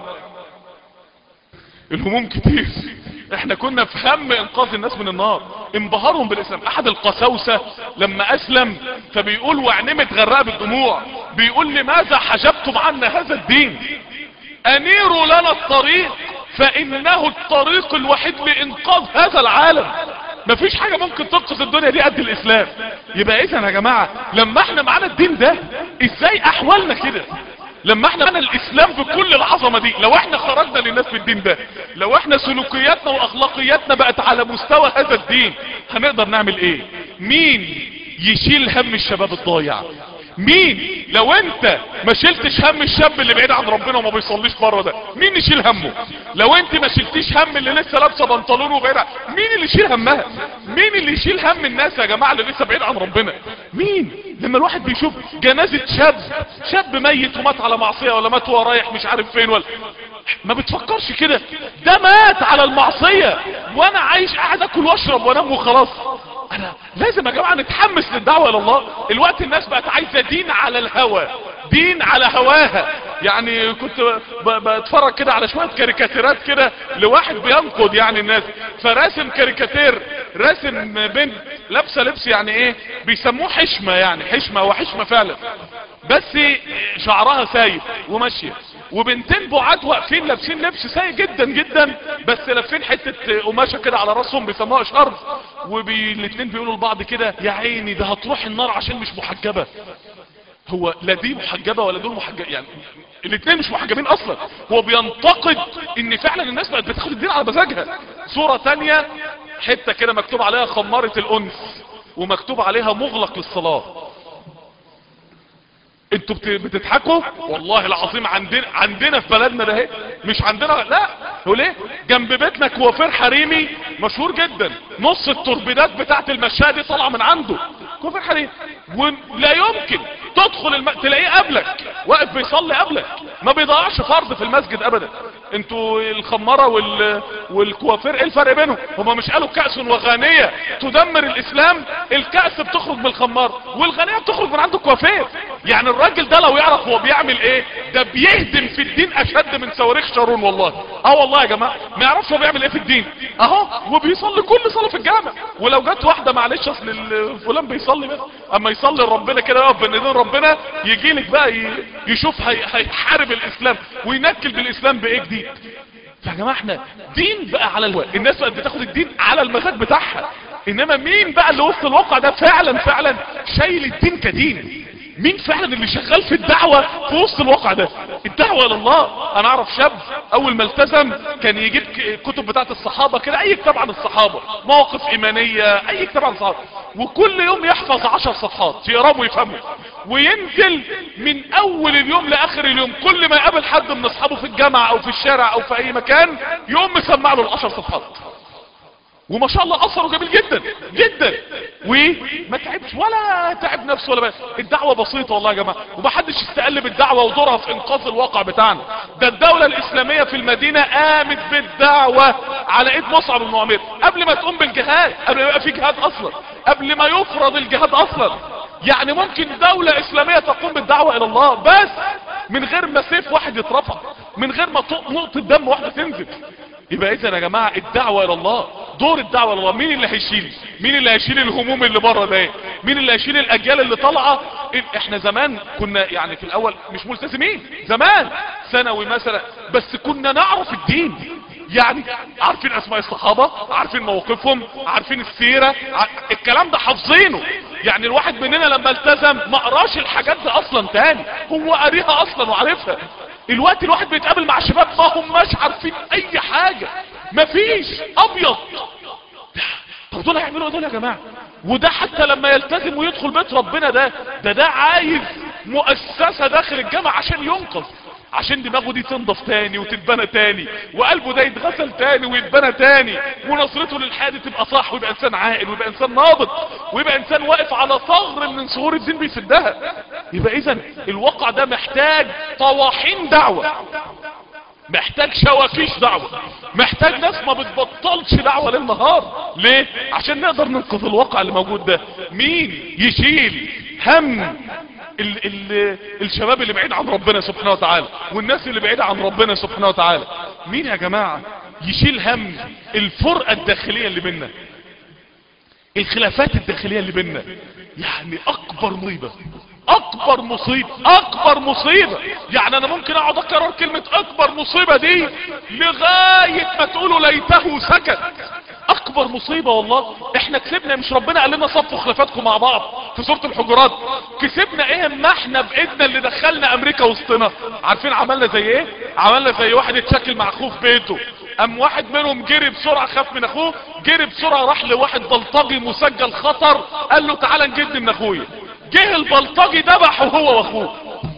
الهموم كتير احنا كنا في هم انقاذ الناس من النار انبهارهم بالاسلام احد القساوسة لما اسلم فبيقول وعنمة غرقة بالدموع بيقول لماذا حجبتم عنا هذا الدين انيروا لنا الطريق فانه الطريق الوحيد لانقاذ هذا العالم مفيش حاجة ممكن تنقذ الدنيا دي قد الاسلام يبقى اذا يا جماعة لما احنا معانا الدين ده ازاي احوالنا كده لما احنا معانا الاسلام بكل العظمة دي لو احنا خرجنا للناس في الدين ده لو احنا سلوكياتنا واخلاقياتنا بقت على مستوى هذا الدين هنقدر نعمل ايه مين يشيل هم الشباب الضايع مين لو انت ما شلتش هم الشاب اللي بعيد عن ربنا وما بيصليش بره ده مين يشيل همه لو انت ما شلتيش هم اللي لسه لابسه بنطلون وبعيد عن- مين اللي يشيل همها مين اللي يشيل هم الناس يا جماعه اللي لسه بعيد عن ربنا مين لما الواحد بيشوف جنازه شاب شاب ميت ومات على معصيه ولا مات وهو رايح مش عارف فين ولا ما بتفكرش كده ده مات على المعصيه وانا عايش قاعد اكل واشرب وانام وخلاص انا لازم يا جماعه نتحمس للدعوه الى الله الوقت الناس بقت عايزه دين على الهوى دين على هواها يعني كنت ب- بتفرج كده على شويه كاريكاتيرات كده لواحد بينقد يعني الناس فراسم كاريكاتير راسم بنت لابسه لبس يعني ايه بيسموه حشمه يعني حشمه وحشمه فعلا بس شعرها سايب وماشيه وبنتين بعاد واقفين لابسين لبس سيء جدا جدا بس لابسين حته قماشه كده على راسهم بيسموها شرب والاثنين بيقولوا لبعض كده يا عيني ده هتروح النار عشان مش محجبه هو لا دي محجبة ولا دول محجب يعني الاثنين مش محجبين اصلا هو بينتقد ان فعلا الناس بقت بتاخد الدين على مزاجها صورة تانية حتة كده مكتوب عليها خمارة الانس ومكتوب عليها مغلق للصلاة انتوا بت- بتضحكوا والله العظيم عندنا عندنا في بلدنا ده اهي مش عندنا لا هو ليه جنب بيتنا كوافير حريمي مشهور جدا نص التوربيدات بتاعت المشاية دي طالعه من عنده كوافير حريمي ولا يمكن تدخل الم... تلاقيه قبلك واقف بيصلي قبلك ما بيضيعش فرض في المسجد ابدا انتوا الخمارة وال... والكوافير ايه الفرق بينهم هما مش قالوا كأس وغانية تدمر الاسلام الكأس بتخرج من الخمار والغانية بتخرج من عنده كوافير يعني الراجل ده لو يعرف هو بيعمل ايه ده بيهدم في الدين اشد من صواريخ شارون والله اه والله يا جماعة ما يعرفش هو بيعمل ايه في الدين اهو وبيصلي كل صلاة في الجامع ولو جت واحدة معلش اصل ال- فلان بيصلي بس اما يصلي ربنا كده يقف بين ايدين ربنا يجي لك بقى ي- يشوف هي- هيحارب الاسلام وينكل بالاسلام بايه جديد فيا جماعه احنا دين بقى على الوقت الناس بقت بتاخد الدين على المزاج بتاعها انما مين بقى اللي وسط الواقع ده فعلا فعلا شايل الدين كدين مين فعلا اللي شغال في الدعوة في وسط الواقع ده الدعوة لله انا اعرف شاب اول ما التزم كان يجيب ك- كتب بتاعت الصحابة كده اي كتاب عن الصحابة مواقف ايمانية اي كتاب عن الصحابة وكل يوم يحفظ عشر صفحات يقراه ويفهمه وينزل من اول اليوم لاخر اليوم كل ما يقابل حد من اصحابه في الجامعة او في الشارع او في اي مكان يقوم مسمع له العشر صفحات وما شاء الله اثره جميل جدا جدا وما تعبش ولا تعب نفسه ولا بقى. الدعوة بسيطة والله يا جماعة ومحدش يستقل بالدعوة ودورها في انقاذ الواقع بتاعنا ده الدولة الاسلامية في المدينة قامت بالدعوة على ايد مصعب بن عمير قبل ما تقوم بالجهاد قبل ما يبقى في جهاد اصلا قبل ما يفرض الجهاد اصلا يعني ممكن دولة اسلامية تقوم بالدعوة الى الله بس من غير ما سيف واحد يترفع من غير ما طق- نقطة دم واحدة تنزل يبقى اذا يا جماعة الدعوة الى الله دور الدعوة الى الله مين اللي هيشيل مين اللي هيشيل الهموم اللي بره ده مين اللي هيشيل الاجيال اللي طالعة إن- احنا زمان كنا يعني في الاول مش ملتزمين زمان ثانوي مثلا بس كنا نعرف الدين يعني عارفين اسماء الصحابة عارفين مواقفهم عارفين السيرة ع- الكلام ده حافظينه يعني الواحد مننا لما التزم ما قراش الحاجات دي اصلا تاني هو قاريها اصلا وعارفها الوقت الواحد بيتقابل مع شباب ما هماش عارفين اي حاجة مفيش ابيض طب دول هيعملوا ايه دول يا جماعة وده حتى لما يلتزم ويدخل بيت ربنا ده ده ده عايز مؤسسة داخل الجامعة عشان ينقذ عشان دماغه دي تنضف تاني وتتبنى تاني وقلبه ده يتغسل تاني ويتبنى تاني ونظرته للحياة دي تبقى صح ويبقى انسان عاقل ويبقى انسان ناضج ويبقى انسان واقف على ثغر من ثغور الدين بيسدها يبقى اذا الواقع ده محتاج طواحين دعوة محتاج شواكيش دعوة محتاج ناس ما بتبطلش دعوة للنهار ليه عشان نقدر ننقذ الواقع اللي موجود ده مين يشيل هم ال ال الشباب اللي بعيد عن ربنا سبحانه وتعالى والناس اللي بعيدة عن ربنا سبحانه وتعالى مين يا جماعة يشيل هم الفرقة الداخلية اللي بينا الخلافات الداخلية اللي بينا يعني اكبر مصيبة اكبر مصيبة اكبر مصيبة يعني انا ممكن اقعد اكرر كلمة اكبر مصيبة دي لغاية ما تقولوا ليته سكت اكبر مصيبة والله احنا كسبنا مش ربنا قال لنا صفوا خلافاتكم مع بعض في سورة الحجرات كسبنا ايه اما احنا بايدنا اللي دخلنا امريكا وسطنا عارفين عملنا زي ايه عملنا زي واحد اتشكل مع اخوه في بيته ام واحد منهم جري بسرعة خاف من اخوه جري بسرعة راح لواحد بلطجي مسجل خطر قال له تعالى نجد من اخويا جه البلطجي ذبحه هو واخوه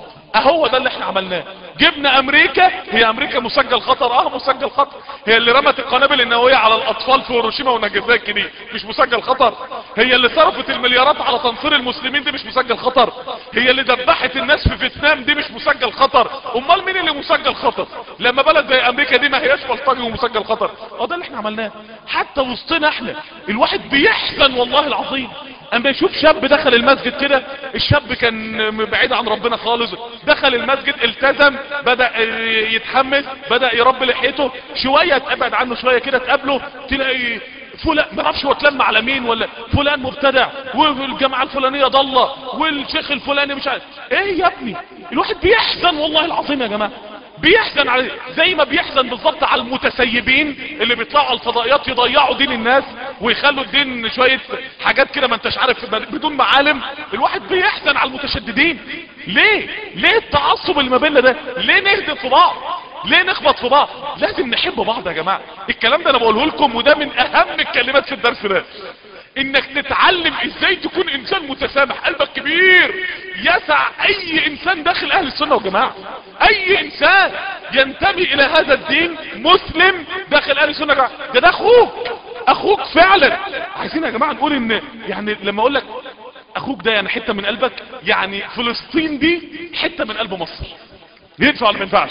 اهو ده اللي احنا عملناه جبنا امريكا هي امريكا مسجل خطر اه مسجل خطر هي اللي رمت القنابل النووية على الاطفال في هيروشيما وناجازاكي دي مش مسجل خطر هي اللي صرفت المليارات على تنصير المسلمين دي مش مسجل خطر هي اللي دبحت الناس في فيتنام دي مش مسجل خطر امال مين اللي مسجل خطر لما بلد زي امريكا دي ما هياش بلطجي ومسجل خطر اه ده اللي احنا عملناه حتى وسطنا احنا الواحد بيحزن والله العظيم اما يشوف شاب دخل المسجد كده الشاب كان بعيد عن ربنا خالص دخل المسجد التزم بدأ يتحمس بدأ يربي لحيته شوية تبعد عنه شوية كده تقابله تلاقي فلان ما اعرفش هو اتلم على مين ولا فلان مبتدع والجماعه الفلانيه ضاله والشيخ الفلاني مش عارف ايه يا ابني الواحد بيحزن والله العظيم يا جماعه بيحزن على زي ما بيحزن بالظبط على المتسيبين اللي بيطلعوا على الفضائيات يضيعوا دين الناس ويخلوا الدين شوية حاجات كده ما انتش عارف بدون معالم الواحد بيحزن على المتشددين ليه ليه التعصب اللي ما بيننا ده ليه نهدم في بعض ليه نخبط في بعض لازم نحب بعض يا جماعة الكلام ده انا بقوله لكم وده من اهم الكلمات في الدرس ده انك تتعلم ازاي تكون انسان متسامح قلبك كبير يسع اي انسان داخل اهل السنة والجماعة اي انسان ينتمي الى هذا الدين مسلم داخل اهل السنة والجماعة ده ده اخوك اخوك فعلا عايزين يا جماعة نقول ان يعني لما اقول لك اخوك ده يعني حتة من قلبك يعني فلسطين دي حتة من قلب مصر ينفع ولا ما ينفعش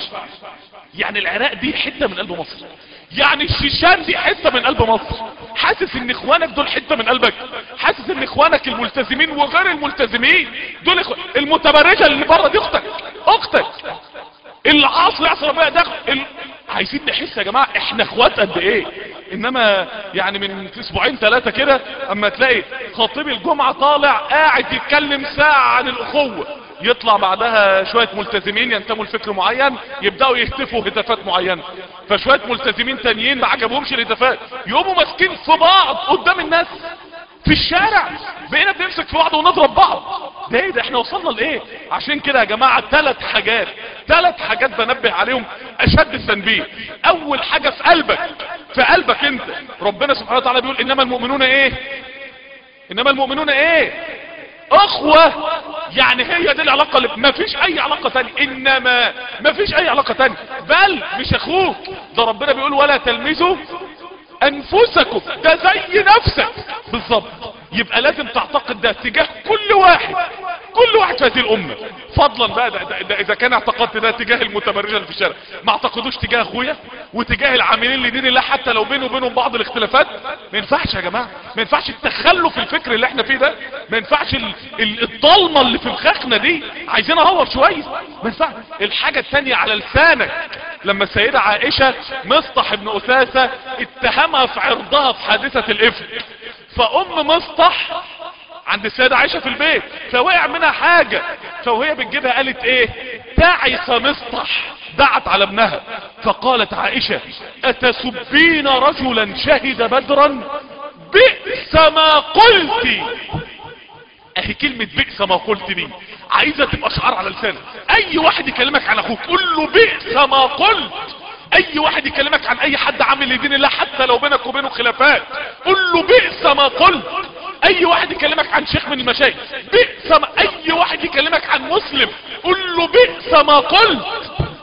يعني العراق دي حتة من قلب مصر يعني الشيشان دي حتة من قلب مصر حاسس ان اخوانك دول حتة من قلبك حاسس ان اخوانك الملتزمين وغير الملتزمين دول إخو... المتبرجة اللي بره دي اختك اختك العاصر يعصر بقى ده ال... عايزين نحس يا جماعة احنا اخوات قد ايه انما يعني من اسبوعين ثلاثة كده اما تلاقي خطيب الجمعة طالع قاعد يتكلم ساعة عن الاخوة يطلع بعدها شوية ملتزمين ينتموا لفكر معين يبدأوا يهتفوا هتافات معينة فشوية ملتزمين تانيين ما عجبهمش الهتافات يقوموا ماسكين في بعض قدام الناس في الشارع بقينا بنمسك في بعض ونضرب بعض ده ايه ده احنا وصلنا لايه عشان كده يا جماعة ثلاث حاجات ثلاث حاجات بنبه عليهم اشد التنبيه اول حاجة في قلبك في قلبك انت ربنا سبحانه وتعالى بيقول انما المؤمنون ايه انما المؤمنون ايه اخوة يعني هي دي العلاقة اللي ما فيش اي علاقة تانية انما ما فيش اي علاقة تانية بل مش اخوك ده ربنا بيقول ولا تلمزوا انفسكم ده زي نفسك بالظبط يبقى لازم تعتقد ده تجاه كل واحد كل واحد في هذه الامة فضلا بقى ده, ده, ده اذا كان اعتقدت ده تجاه المتبرجة اللي في الشارع ما اعتقدوش تجاه اخويا وتجاه العاملين لدين الله حتى لو بينه وبينهم بعض الاختلافات ما ينفعش يا جماعة ما ينفعش التخلف الفكري اللي احنا فيه ده ما ينفعش ال- ال- الضلمة اللي في مخاخنا دي عايزين اهور شوية ما ينفعش الحاجة التانية على لسانك لما السيدة عائشة مصطح ابن اساسة اتهمها في عرضها في حادثة الافك فام مصطح عند السيدة عائشة في البيت فوقع منها حاجة فوهي بتجيبها قالت ايه تعس مصطح دعت على ابنها فقالت عائشة اتسبين رجلا شهد بدرا بئس ما قلت اهي كلمة بئس ما قلت دي عايزة تبقى شعار على لسانك اي واحد يكلمك عن اخوك قول له بئس ما قلت اي واحد يكلمك عن اي حد عامل لدين الله حتى لو بينك وبينه خلافات قول له بئس ما قلت اي واحد يكلمك عن شيخ من المشايخ بئس ما اي واحد يكلمك عن مسلم قول له بئس ما قلت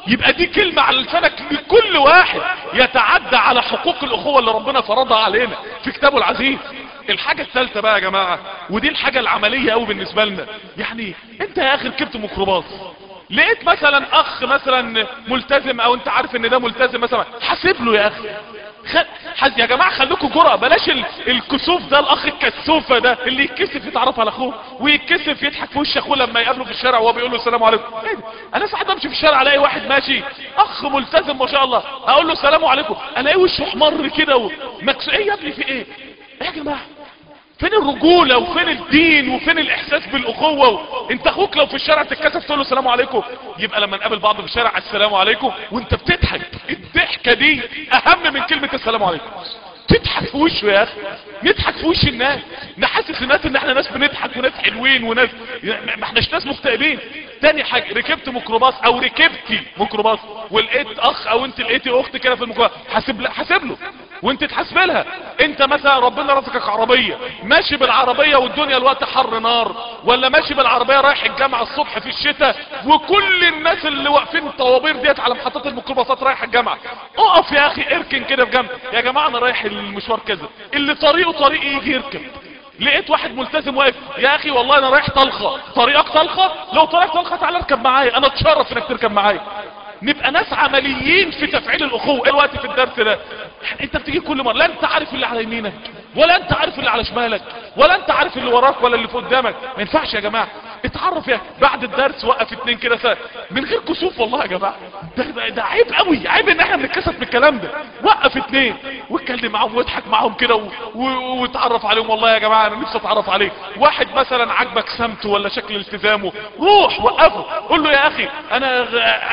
يبقى دي كلمة على لسانك لكل واحد يتعدى على حقوق الاخوة اللي ربنا فرضها علينا في كتابه العزيز الحاجة الثالثة بقى يا جماعة ودي الحاجة العملية قوي بالنسبة لنا يعني انت يا اخي ركبت ميكروباص لقيت مثلا اخ مثلا ملتزم او انت عارف ان ده ملتزم مثلا حاسب له يا اخي خ... حز... يا جماعة خليكم جرأة بلاش ال... الكسوف ده الاخ الكسوفة ده اللي يتكسف يتعرف على اخوه ويتكسف يضحك في وش اخوه لما يقابله في الشارع وهو بيقول له السلام عليكم ايه ده؟ انا ساعات بمشي في الشارع الاقي واحد ماشي اخ ملتزم ما شاء الله اقول له السلام عليكم الاقي وشه احمر كده ومكس ايه يا ابني في ايه ايه يا جماعة فين الرجولة وفين الدين وفين الاحساس بالاخوة و... انت اخوك لو في الشارع تتكسف تقول له السلام عليكم يبقى لما نقابل بعض في الشارع السلام عليكم وانت بتضحك الضحكة دي اهم من كلمة السلام عليكم تضحك في وشه يا اخي نضحك في وش الناس نحسس الناس ان احنا ناس بنضحك وناس حلوين وناس ما احناش ناس مكتئبين تاني حاجة ركبت ميكروباص او ركبتي ميكروباص ولقيت اخ او انت لقيتي اخت كده في الميكروباص حاسب حاسب له وانت تحاسب لها انت مثلا ربنا رزقك عربية ماشي بالعربية والدنيا الوقت حر نار ولا ماشي بالعربية رايح الجامعة الصبح في الشتاء وكل الناس اللي واقفين الطوابير ديت على محطات الميكروباصات رايح الجامعة اقف يا اخي اركن كده في جنب يا جماعة انا رايح المشوار كذا اللي طريقه طريقي يجي يركب لقيت واحد ملتزم واقف يا اخي والله انا رايح طلخة طريقك طلخة لو طريقك طلخة تعالى اركب معايا انا اتشرف انك تركب معايا نبقى ناس عمليين في تفعيل الاخوة ايه الوقت في الدرس ده انت بتيجي كل مرة لا انت عارف اللي على يمينك ولا انت عارف اللي على شمالك ولا انت عارف اللي وراك ولا اللي في قدامك ما ينفعش يا جماعة اتعرف يا بعد الدرس وقف اتنين كده سنة. من غير كسوف والله يا جماعة ده, ده, ده عيب قوي عيب ان احنا بنتكسف من الكلام ده وقف اتنين واتكلم معاهم واضحك معاهم كده واتعرف عليهم والله يا جماعة انا نفسي اتعرف عليه واحد مثلا عجبك سمته ولا شكل التزامه روح وقفه قول له يا اخي انا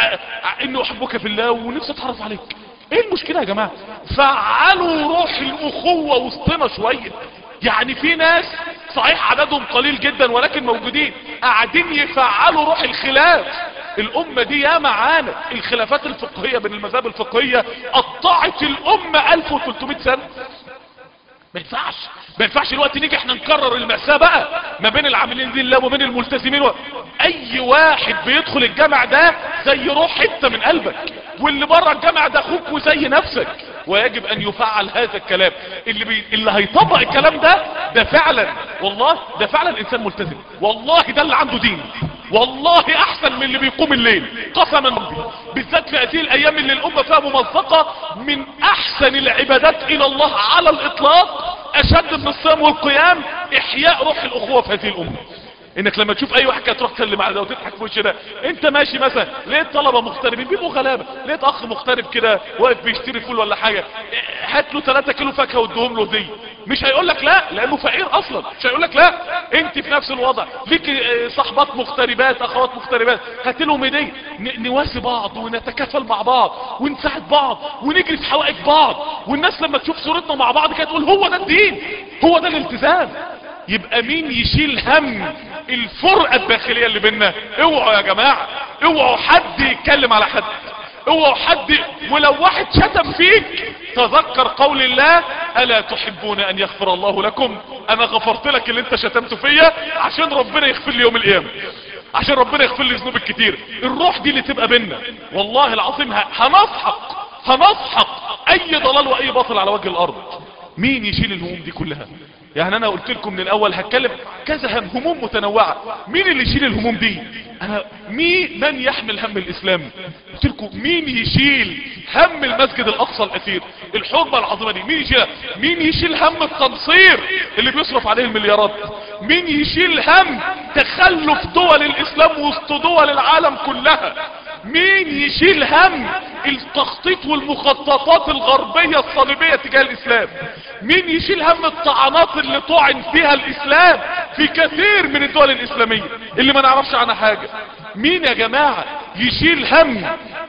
انه احبك في الله ونفسي اتعرف عليك ايه المشكلة يا جماعة فعلوا روح الاخوة وسطنا شوية يعني في ناس صحيح عددهم قليل جدا ولكن موجودين قاعدين يفعلوا روح الخلاف الامة دي يا معانا الخلافات الفقهية بين المذاهب الفقهية قطعت الامة 1300 سنة ما ينفعش ما ينفعش الوقت نيجي احنا نكرر المأساة بقى ما بين العاملين دي الله وما بين الملتزمين و... اي واحد بيدخل الجامع ده زي روح حتة من قلبك واللي بره الجامع ده اخوك وزي نفسك ويجب ان يفعل هذا الكلام اللي بي... اللي هيطبق الكلام ده ده فعلا والله ده فعلا انسان ملتزم والله ده اللي عنده دين والله احسن من اللي بيقوم الليل قسما ربي بالذات في هذه الايام اللي الامه فيها ممزقه من احسن العبادات الى الله على الاطلاق اشد من الصيام والقيام احياء روح الاخوه في هذه الامه انك لما تشوف اي واحد كده تروح تسلم على ده وتضحك في وشه ده انت ماشي مثلا لقيت طلبه مغتربين بيبقوا غلابه لقيت اخ مغترب كده واقف بيشتري فول ولا حاجه هات له 3 كيلو فاكهه واديهم له دي مش هيقول لك لا لانه فقير اصلا مش هيقول لك لا انت في نفس الوضع ليك صحبات مغتربات اخوات مغتربات هات لهم هديه نواسي بعض ونتكافل مع بعض ونساعد بعض ونجري في حوائج بعض والناس لما تشوف صورتنا مع بعض كده تقول هو ده الدين هو ده الالتزام يبقى مين يشيل هم الفرقة الداخلية اللي بينا اوعوا يا جماعة اوعوا حد يتكلم على حد اوعوا حد ولو واحد شتم فيك تذكر قول الله الا تحبون ان يغفر الله لكم انا غفرت لك اللي انت شتمته فيا عشان ربنا يغفر لي يوم القيامة عشان ربنا يغفر لي ذنوب الكتير الروح دي اللي تبقى بينا والله العظيم هنسحق هنسحق اي ضلال واي باطل على وجه الارض مين يشيل الهموم دي كلها يعني انا قلت لكم من الاول هتكلم كذا هم هموم متنوعة مين اللي يشيل الهموم دي انا مين من يحمل هم الاسلام قلت لكم مين يشيل هم المسجد الاقصى الاثير الحرمة العظيمة دي مين يشيل مين يشيل هم التنصير اللي بيصرف عليه المليارات مين يشيل هم تخلف دول الاسلام وسط دول العالم كلها مين يشيل هم التخطيط والمخططات الغربية الصليبية تجاه الاسلام مين يشيل هم الطعنات اللي طعن فيها الاسلام في كثير من الدول الاسلامية اللي ما نعرفش عنها حاجة مين يا جماعة يشيل هم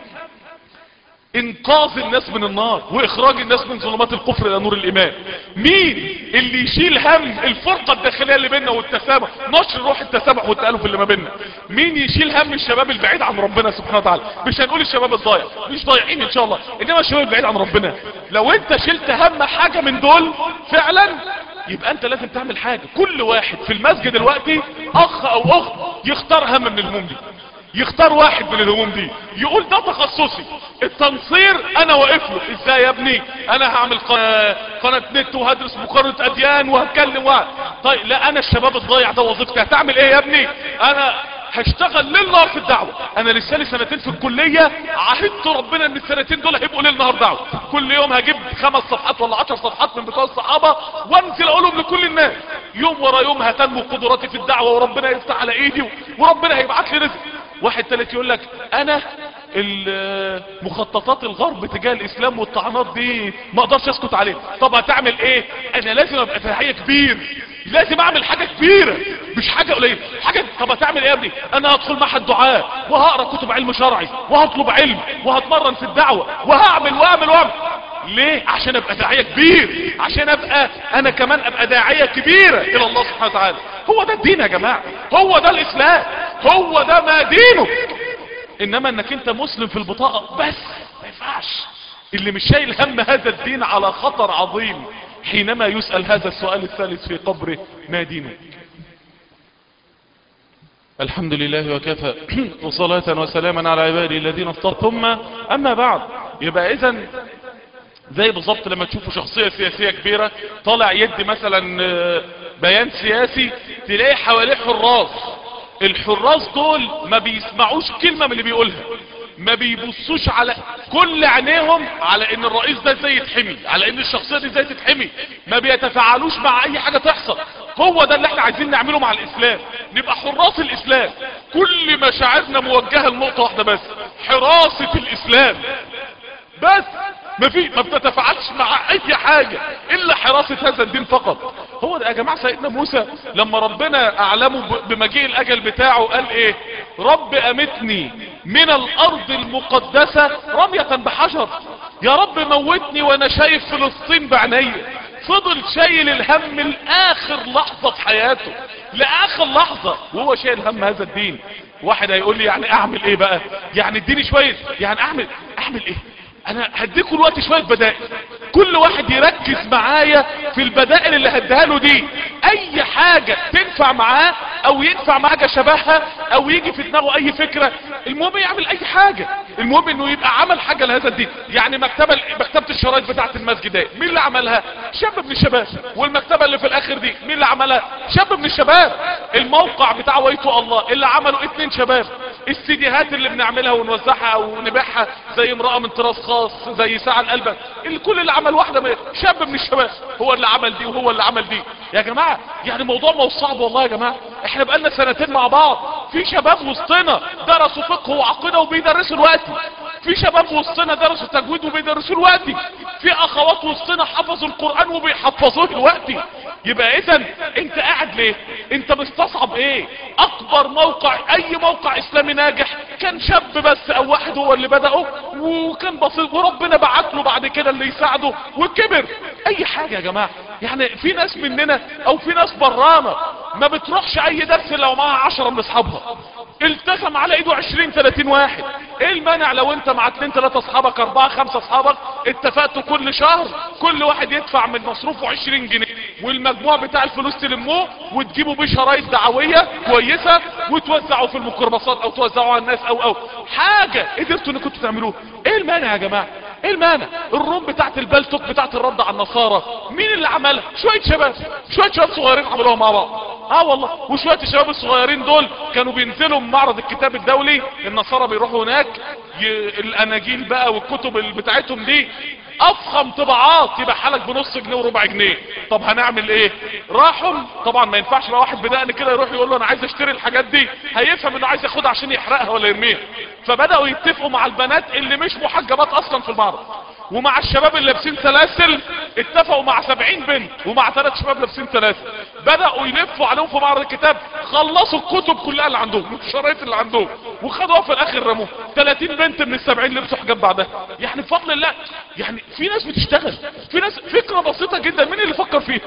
انقاذ الناس من النار واخراج الناس من ظلمات الكفر الى نور الايمان مين اللي يشيل هم الفرقة الداخلية اللي بيننا والتسامح نشر روح التسامح والتألف اللي ما بيننا مين يشيل هم الشباب البعيد عن ربنا سبحانه وتعالى مش هنقول الشباب الضايع مش ضايعين ان شاء الله انما الشباب البعيد عن ربنا لو انت شلت هم حاجة من دول فعلا يبقى انت لازم تعمل حاجة كل واحد في المسجد دلوقتي اخ او اخت يختار هم من الهموم دي يختار واحد من الهموم دي يقول ده تخصصي التنصير انا واقف له ازاي يا ابني انا هعمل قناة, قناة نت وهدرس مقارنة اديان وهتكلم واحد طيب لا انا الشباب الضايع ده وظيفتي هتعمل ايه يا ابني انا هشتغل ليل نهار في الدعوة انا لسه لي سنتين في الكلية عهدت ربنا ان السنتين دول هيبقوا ليل نهار دعوة كل يوم هجيب خمس صفحات ولا عشر صفحات من بتوع الصحابة وانزل اقولهم لكل الناس يوم ورا يوم هتنمو قدراتي في الدعوة وربنا يفتح على ايدي وربنا هيبعت لي رزق واحد تالت يقول لك انا مخططات الغرب تجاه الاسلام والطعنات دي ما اقدرش اسكت عليه طب هتعمل ايه انا لازم ابقى تحية كبير لازم اعمل حاجة كبيرة مش حاجة قليلة حاجة طب هتعمل ايه يا ابني انا هدخل معهد دعاء وهقرا كتب علم شرعي وهطلب علم وهتمرن في الدعوة وهعمل واعمل واعمل ليه عشان ابقى داعية كبير عشان ابقى انا كمان ابقى داعية كبيرة الى الله سبحانه وتعالى هو ده الدين يا جماعة هو ده الاسلام هو ده ما دينك انما انك انت مسلم في البطاقة بس ما ينفعش اللي مش شايل هم هذا الدين على خطر عظيم حينما يسأل هذا السؤال الثالث في قبره ما دينك الحمد لله وكفى وصلاة وسلاما على عباده الذين اصطفى ثم اما بعد يبقى اذا زي بالظبط لما تشوفوا شخصية سياسية كبيرة طالع يدي مثلا بيان سياسي تلاقي حواليه حراس الحراس دول ما بيسمعوش كلمة من اللي بيقولها ما بيبصوش على كل عينيهم على ان الرئيس ده ازاي يتحمي على ان الشخصية دي ازاي تتحمي ما بيتفاعلوش مع اي حاجة تحصل هو ده اللي احنا عايزين نعمله مع الاسلام نبقى حراس الاسلام كل مشاعرنا موجهة لنقطة واحدة بس حراسة الاسلام بس ما في ما بتتفاعلش مع اي حاجة الا حراسة هذا الدين فقط هو ده يا جماعة سيدنا موسى لما ربنا اعلمه بمجيء الاجل بتاعه قال ايه رب امتني من الارض المقدسة رمية بحجر يا رب موتني وانا شايف فلسطين بعيني فضل شايل الهم لاخر لحظة في حياته لاخر لحظة وهو شايل هم هذا الدين واحد هيقول لي يعني اعمل ايه بقى يعني اديني شوية يعني اعمل اعمل ايه انا هديكم الوقت شوية بدائل كل واحد يركز معايا في البدائل اللي هديها له دي اي حاجة تنفع معاه او ينفع معاه شبهها او يجي في دماغه اي فكرة المهم يعمل اي حاجة المهم انه يبقى عمل حاجة لهذا الدين يعني مكتبة مكتبة الشرايط بتاعت المسجد دي مين اللي عملها شاب من الشباب والمكتبة اللي في الاخر دي مين اللي عملها شاب من الشباب الموقع بتاع ويتو الله اللي عمله اتنين شباب السيديهات اللي بنعملها ونوزعها او نبيعها زي امرأة من طراز خاص زي ساعة القلبة الكل اللي عمل واحدة من شاب من الشباب هو اللي عمل دي وهو اللي عمل دي يا جماعة يعني موضوع ما هو صعب والله يا جماعة احنا بقالنا سنتين مع بعض في شباب وسطنا درسوا فقه وعقيدة وبيدرسوا الوقت في شباب وسطنا درسوا تجويد وبيدرسوا الوقت في اخوات وسطنا حفظوا القرآن وبيحفظوه الوقت يبقى اذا انت قاعد ليه انت مستصعب ايه اكبر موقع اي موقع اسلامي ناجح كان شاب بس او واحد هو اللي بدأه وكان بسيط وربنا بعت له بعد كده اللي يساعده وكبر اي حاجة يا جماعة يعني في ناس مننا او في ناس برانا ما بتروحش اي درس لو معاها عشرة من اصحابها التزم على ايده عشرين تلاتين واحد ايه المانع لو انت مع اتنين تلاتة اصحابك اربعة خمسة اصحابك اتفقتوا كل شهر كل واحد يدفع من مصروفه عشرين جنيه والمجموع بتاع الفلوس تلموه وتجيبوا بيه شرايط دعوية كويسة وتوزعوا في الميكروباصات او توزعوا على الناس او او حاجة قدرتوا ان كنتوا تعملوه ايه المانع يا جماعة ايه المانع الروم بتاعت البلتوك بتاعت الرد على النصارى مين اللي عملها شوية شباب شوية شباب صغيرين عملوها مع بعض اه والله وشوية الشباب الصغيرين دول كانوا بينزلوا من معرض الكتاب الدولي النصارى بيروحوا هناك ي... الاناجيل بقى والكتب اللي بتاعتهم دي افخم طباعات يبقى حالك بنص جنيه وربع جنيه طب هنعمل ايه راحوا طبعا ما ينفعش لو واحد بدأني كده يروح يقول له انا عايز اشتري الحاجات دي هيفهم انه عايز ياخدها عشان يحرقها ولا يرميها فبدأوا يتفقوا مع البنات اللي مش محجبات اصلا في المعرض ومع الشباب اللي لابسين سلاسل اتفقوا مع سبعين بنت ومع ثلاث شباب لابسين سلاسل بدأوا يلفوا عليهم في معرض الكتاب خلصوا الكتب كلها اللي عندهم الشرايط اللي عندهم وخدوها في الاخر رموه 30 بنت من السبعين لبسوا حجاب بعدها يعني بفضل الله يعني في ناس بتشتغل في ناس فكرة بسيطة جدا مين اللي فكر فيها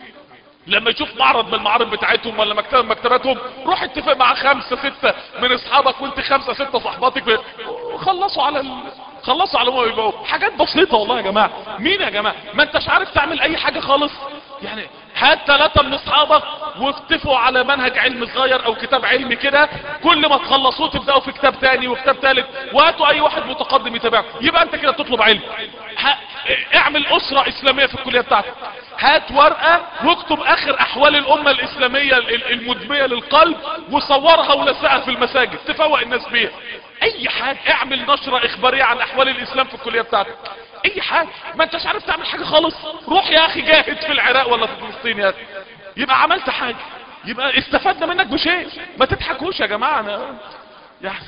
لما يشوف معرض من المعارض بتاعتهم ولا مكتبه من مكتباتهم روح اتفق مع خمسة ستة من اصحابك وانت خمسة ستة صحباتك خلصوا على ال... خلصوا على ما يبقوا حاجات بسيطة والله يا جماعة مين يا جماعة ما انتش عارف تعمل اي حاجة خالص يعني هات ثلاثة من اصحابك واتفقوا على منهج علمي صغير او كتاب علمي كده كل ما تخلصوه تبداوا في كتاب تاني وكتاب ثالث وهاتوا اي واحد متقدم يتابعكم يبقى انت كده تطلب علم ه... اعمل اسرة اسلامية في الكلية بتاعتك هات ورقة واكتب اخر احوال الامة الاسلامية المدمية للقلب وصورها ولزقها في المساجد تفوق الناس بيها اي حاجة اعمل نشرة اخبارية عن احوال الاسلام في الكلية بتاعتك اي حاجة ما انتش عارف تعمل حاجة خالص روح يا اخي جاهد في العراق ولا في فلسطين يا اخي يبقى عملت حاجة يبقى استفدنا منك بشيء ما تضحكوش يا جماعة انا يعني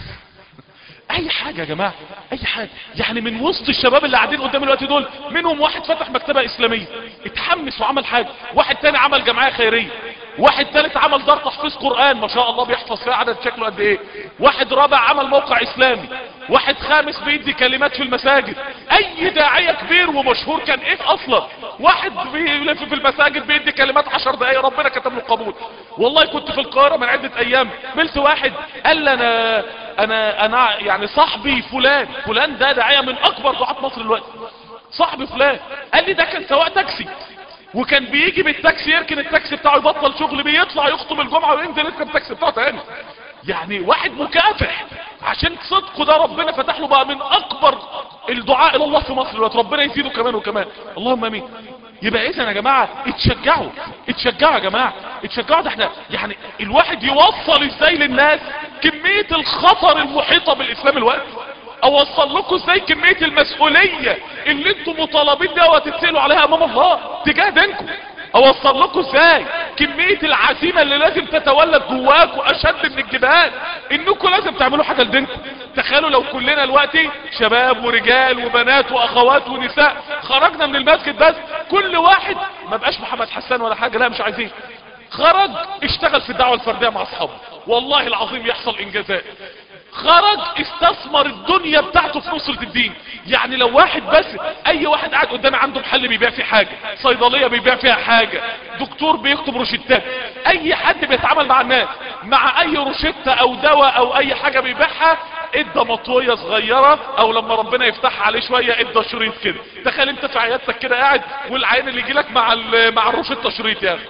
اي حاجة يا جماعة اي حاجة يعني من وسط الشباب اللي قاعدين قدام الوقت دول منهم واحد فتح مكتبة اسلامية اتحمس وعمل حاجة واحد تاني عمل جمعية خيرية واحد تالت عمل دار تحفيظ قرآن ما شاء الله بيحفظ فيها عدد شكله قد ايه واحد رابع عمل موقع اسلامي واحد خامس بيدي كلمات في المساجد اي داعية كبير ومشهور كان ايه اصلا واحد بيلف في المساجد بيدي كلمات عشر دقايق ربنا كتب له قبول والله كنت في القاهرة من عدة ايام قلت واحد قال لي انا انا انا يعني صاحبي فلان فلان ده داعية من اكبر دعاة مصر دلوقتي صاحبي فلان قال لي ده كان سواق تاكسي وكان بيجي بالتاكسي يركن التاكسي بتاعه يبطل شغل بيطلع يخطب الجمعة وينزل يركب التاكسي بتاعه تاني يعني واحد مكافح عشان صدقه ده ربنا فتح له بقى من اكبر الدعاء الى الله في مصر دلوقتي ربنا يزيده كمان وكمان اللهم امين يبقى اذا يا جماعة اتشجعوا اتشجعوا يا جماعة اتشجعوا ده احنا يعني الواحد يوصل ازاي للناس كمية الخطر المحيطة بالاسلام الوقت اوصل لكم ازاي كمية المسؤولية اللي انتم مطالبين بيها وتتسألوا عليها امام الله تجاه دينكم اوصل لكم ازاي كمية العزيمة اللي لازم تتولد جواكم اشد من الجبال انكم لازم تعملوا حاجة لدينكم تخيلوا لو كلنا دلوقتي شباب ورجال وبنات واخوات ونساء خرجنا من المسجد بس كل واحد ما بقاش محمد حسان ولا حاجة لا مش عايزين خرج اشتغل في الدعوة الفردية مع اصحابه والله العظيم يحصل انجازات خرج استثمر الدنيا بتاعته في نصرة الدين يعني لو واحد بس اي واحد قاعد قدامي عنده محل بيبيع فيه حاجة صيدلية بيبيع فيها حاجة دكتور بيكتب روشتات اي حد بيتعامل مع الناس مع اي روشتة او دواء او اي حاجة بيبيعها ادى مطوية صغيرة او لما ربنا يفتحها عليه شوية ادى شريط كده تخيل انت في عيادتك كده قاعد والعين اللي يجي لك مع مع الروشتة شريط يعني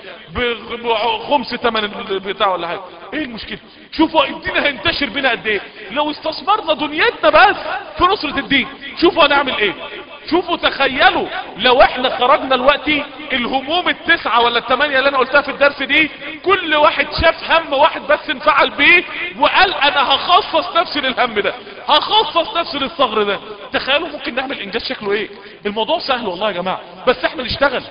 بخمس تمن بتاع ولا حاجة ايه المشكلة شوفوا الدين هينتشر بينا قد ايه لو استثمرنا دنيتنا بس في نصرة الدين شوفوا هنعمل ايه شوفوا تخيلوا لو احنا خرجنا دلوقتي الهموم التسعة ولا الثمانية اللي انا قلتها في الدرس دي كل واحد شاف هم واحد بس انفعل بيه وقال انا هخصص نفسي للهم ده هخصص نفسي للصغر ده تخيلوا ممكن نعمل انجاز شكله ايه الموضوع سهل والله يا جماعة بس احنا نشتغل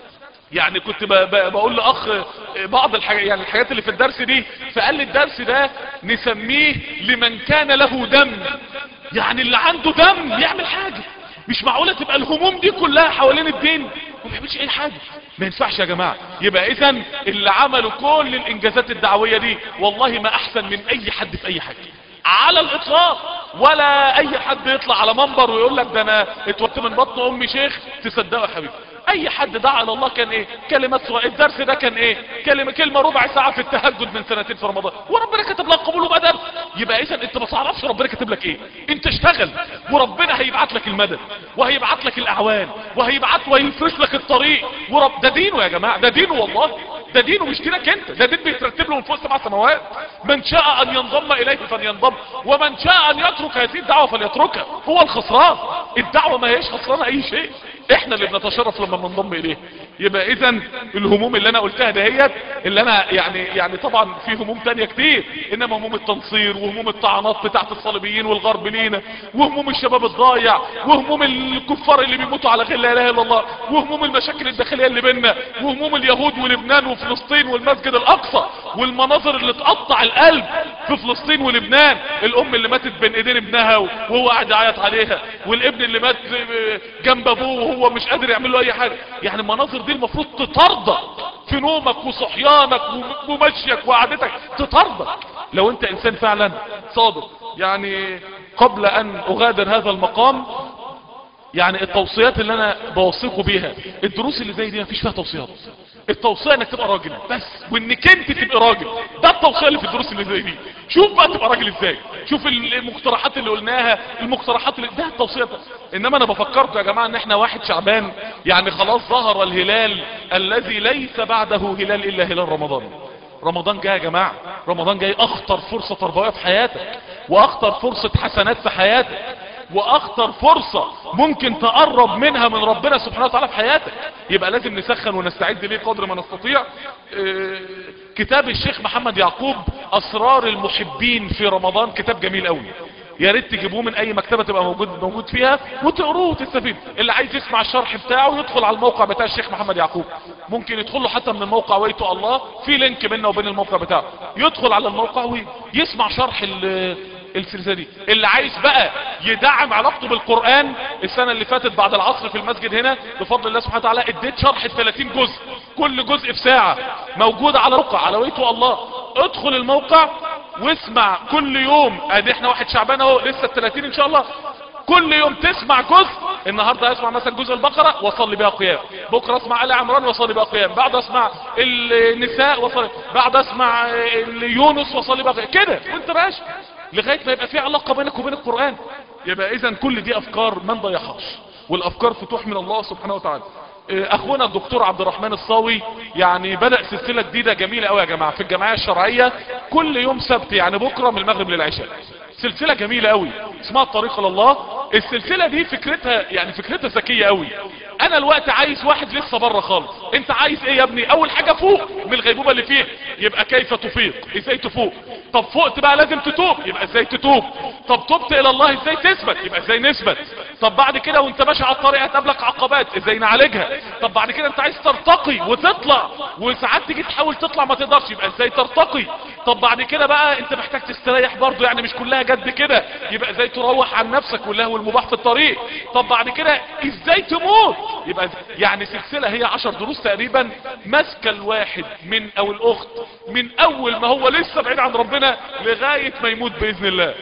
يعني كنت ب- ب- بقول لاخ بعض الحاجات يعني الحاجات اللي في الدرس دي فقال لي الدرس ده نسميه لمن كان له دم يعني اللي عنده دم يعمل حاجة مش معقولة تبقى الهموم دي كلها حوالين الدين ما بيعملش اي حاجة ما ينفعش يا جماعة يبقى اذا اللي عملوا كل الانجازات الدعوية دي والله ما احسن من اي حد في اي حاجة على الاطلاق ولا اي حد يطلع على منبر ويقول لك ده انا اتولدت من بطن امي شيخ تصدقوا يا حبيبي اي حد دعا الى الله كان ايه كلمة صغيرة الدرس ده كان ايه كلمة كلمة ربع ساعة في التهجد من سنتين في رمضان وربنا كتب لك قبول ومدد يبقى اذا انت ما تعرفش ربنا كاتب لك ايه انت اشتغل وربنا هيبعت لك المدد وهيبعت لك الاعوان وهيبعت ويفرش لك الطريق ورب ده دينه يا جماعة ده دينه والله ده دينه مش دينك انت ده دين بيترتب له من فوق سبع سماوات من شاء ان ينضم اليه فلينضم ومن شاء ان يترك هذه الدعوة فليتركها هو الخسران الدعوة ما هيش خسرانة اي شيء احنا اللي بنتشرف لما بننضم اليه يبقى اذا الهموم اللي انا قلتها دهيت اللي انا يعني يعني طبعا في هموم تانية كتير انما هموم التنصير وهموم الطعنات بتاعت الصليبيين والغرب لينا وهموم الشباب الضايع وهموم الكفار اللي بيموتوا على غير لا اله الا الله وهموم المشاكل الداخليه اللي بينا وهموم اليهود ولبنان وفلسطين والمسجد الاقصى والمناظر اللي تقطع القلب في فلسطين ولبنان الام اللي ماتت بين ايدين ابنها وهو قاعد يعيط عليها والابن اللي مات جنب ابوه وهو مش قادر يعمل له اي حاجه يعني المناظر دي المفروض تطردك في نومك وصحيانك ومشيك وقعدتك تطردك لو انت انسان فعلا صادق يعني قبل ان اغادر هذا المقام يعني التوصيات اللي انا بوصيكم بيها الدروس اللي زي دي مفيش فيها توصيات التوصية انك تبقى راجل بس وانك انت تبقى راجل ده التوصية اللي في الدروس اللي زي دي شوف بقى تبقى راجل ازاي شوف المقترحات اللي قلناها المقترحات اللي ده التوصية ده. انما انا بفكركم يا جماعة ان احنا واحد شعبان يعني خلاص ظهر الهلال الذي ليس بعده هلال الا هلال رمضان رمضان جاي يا جماعة رمضان جاي اخطر فرصة تربوية في حياتك واخطر فرصة حسنات في حياتك واخطر فرصة ممكن تقرب منها من ربنا سبحانه وتعالى في حياتك يبقى لازم نسخن ونستعد ليه قدر ما نستطيع اه كتاب الشيخ محمد يعقوب اسرار المحبين في رمضان كتاب جميل قوي يا ريت تجيبوه من اي مكتبه تبقى موجود موجود فيها وتقروه وتستفيد اللي عايز يسمع الشرح بتاعه يدخل على الموقع بتاع الشيخ محمد يعقوب ممكن يدخل له حتى من الموقع ويتو الله في لينك بيننا وبين الموقع بتاعه يدخل على الموقع ويسمع شرح السلسله دي اللي عايز بقى يدعم علاقته بالقران السنه اللي فاتت بعد العصر في المسجد هنا بفضل الله سبحانه وتعالى اديت شرح 30 جزء كل جزء في ساعه موجود على الموقع على ويتو الله ادخل الموقع واسمع كل يوم ادي احنا واحد شعبان اهو لسه ال 30 ان شاء الله كل يوم تسمع جزء النهارده اسمع مثلا جزء البقره واصلي بها قيام بكره اسمع ال عمران واصلي بها قيام بعد اسمع النساء واصلي بعد اسمع يونس واصلي بها قيام كده وانت ماشي لغايه ما يبقى في علاقه بينك وبين القران يبقى اذا كل دي افكار ما نضيعهاش والافكار فتوح من الله سبحانه وتعالى اخونا الدكتور عبد الرحمن الصاوي يعني بدأ سلسلة جديدة جميلة قوي يا جماعة في الجمعية الشرعية كل يوم سبت يعني بكرة من المغرب للعشاء سلسلة جميلة قوي اسمها الطريق لله السلسلة دي فكرتها يعني فكرتها ذكية قوي انا الوقت عايز واحد لسه بره خالص انت عايز ايه يا ابني اول حاجة فوق من الغيبوبة اللي فيه يبقى كيف تفيق ازاي تفوق طب فوقت بقى لازم تتوب يبقى ازاي تتوب طب تبت الى الله ازاي تثبت يبقى ازاي نثبت طب بعد كده وانت ماشي على الطريق هتقابلك عقبات ازاي نعالجها طب بعد كده انت عايز ترتقي وتطلع وساعات تيجي تحاول تطلع ما تقدرش يبقى ازاي ترتقي طب بعد كده بقى انت محتاج تستريح برضه يعني مش كلها جد كده يبقى ازاي تروح عن نفسك واللهو المباح في الطريق طب بعد كده ازاي تموت يبقى يعني سلسلة هي عشر دروس تقريبا ماسكة الواحد من او الاخت من اول ما هو لسه بعيد عن ربنا لغاية ما يموت باذن الله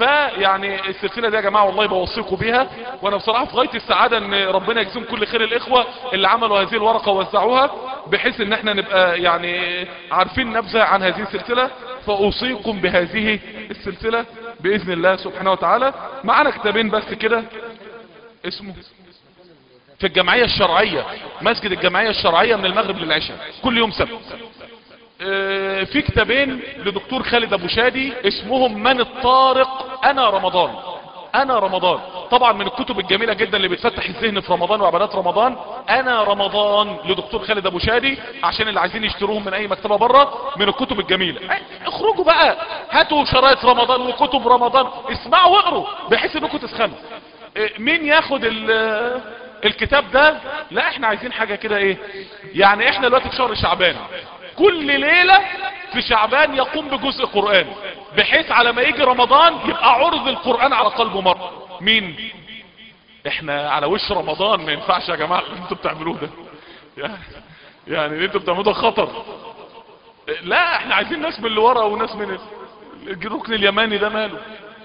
فيعني السلسلة دي يا جماعة والله بوصيكم بيها وانا بصراحة في غاية السعادة ان ربنا يجزيهم كل خير الاخوة اللي عملوا هذه الورقة ووزعوها بحيث ان احنا نبقى يعني عارفين نبذة عن هذه السلسلة فاوصيكم بهذه السلسلة باذن الله سبحانه وتعالى معنا كتابين بس كده اسمه في الجمعية الشرعية مسجد الجمعية الشرعية من المغرب للعشاء كل يوم سبت اه في كتابين لدكتور خالد ابو شادي اسمهم من الطارق انا رمضان انا رمضان طبعا من الكتب الجميلة جدا اللي بتفتح الذهن في رمضان وعبادات رمضان انا رمضان لدكتور خالد ابو شادي عشان اللي عايزين يشتروهم من اي مكتبة بره من الكتب الجميلة اخرجوا بقى هاتوا شرايط رمضان وكتب رمضان اسمعوا واقروا بحيث انكم تسخنوا اه مين ياخد الكتاب ده لا احنا عايزين حاجة كده ايه يعني احنا دلوقتي في شهر شعبان كل ليلة في شعبان يقوم بجزء قرآن بحيث على ما يجي رمضان يبقى عرض القرآن على قلبه مرة مين احنا على وش رمضان ما ينفعش يا جماعة اللي انتوا بتعملوه ده يعني اللي انتوا بتعملوه ده خطر لا احنا عايزين ناس من اللي ورا وناس من الركن اليماني ده ماله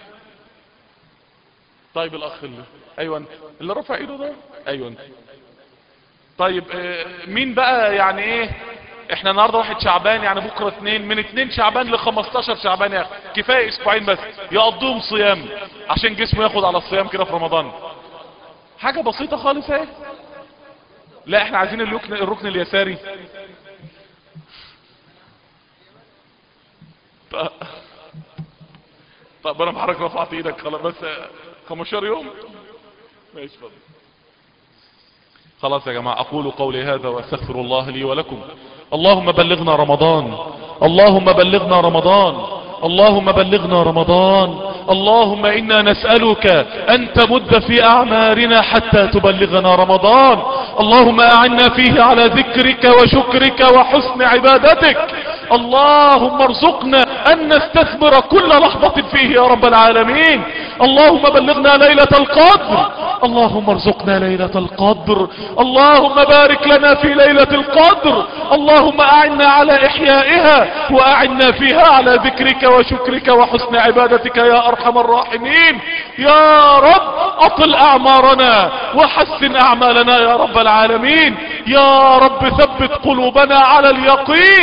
طيب الاخ اللي ايوه انت اللي رفع ايده ده ايوه انت طيب اه مين بقى يعني ايه احنا النهارده واحد شعبان يعني بكره اتنين من اتنين شعبان ل 15 شعبان يا اخي كفايه اسبوعين بس يقضوهم صيام عشان جسمه ياخد على الصيام كده في رمضان حاجه بسيطه خالص اهي لا احنا عايزين الركن الركن اليساري طب, طب انا بحرك رفعت ايدك خلاص بس 15 يوم ماشي فضل خلاص يا جماعة اقول قولي هذا واستغفر الله لي ولكم اللهم بلغنا رمضان اللهم بلغنا رمضان اللهم بلغنا رمضان اللهم انا نسألك ان تمد في اعمارنا حتى تبلغنا رمضان اللهم اعنا فيه على ذكرك وشكرك وحسن عبادتك اللهم ارزقنا ان نستثمر كل لحظة فيه يا رب العالمين اللهم بلغنا ليلة القدر اللهم ارزقنا ليلة القدر اللهم بارك لنا في ليلة القدر اللهم اعنا على احيائها واعنا فيها على ذكرك وشكرك وحسن عبادتك يا ارحم الراحمين يا رب اطل اعمارنا وحسن اعمالنا يا رب العالمين يا رب ثبت قلوبنا على اليقين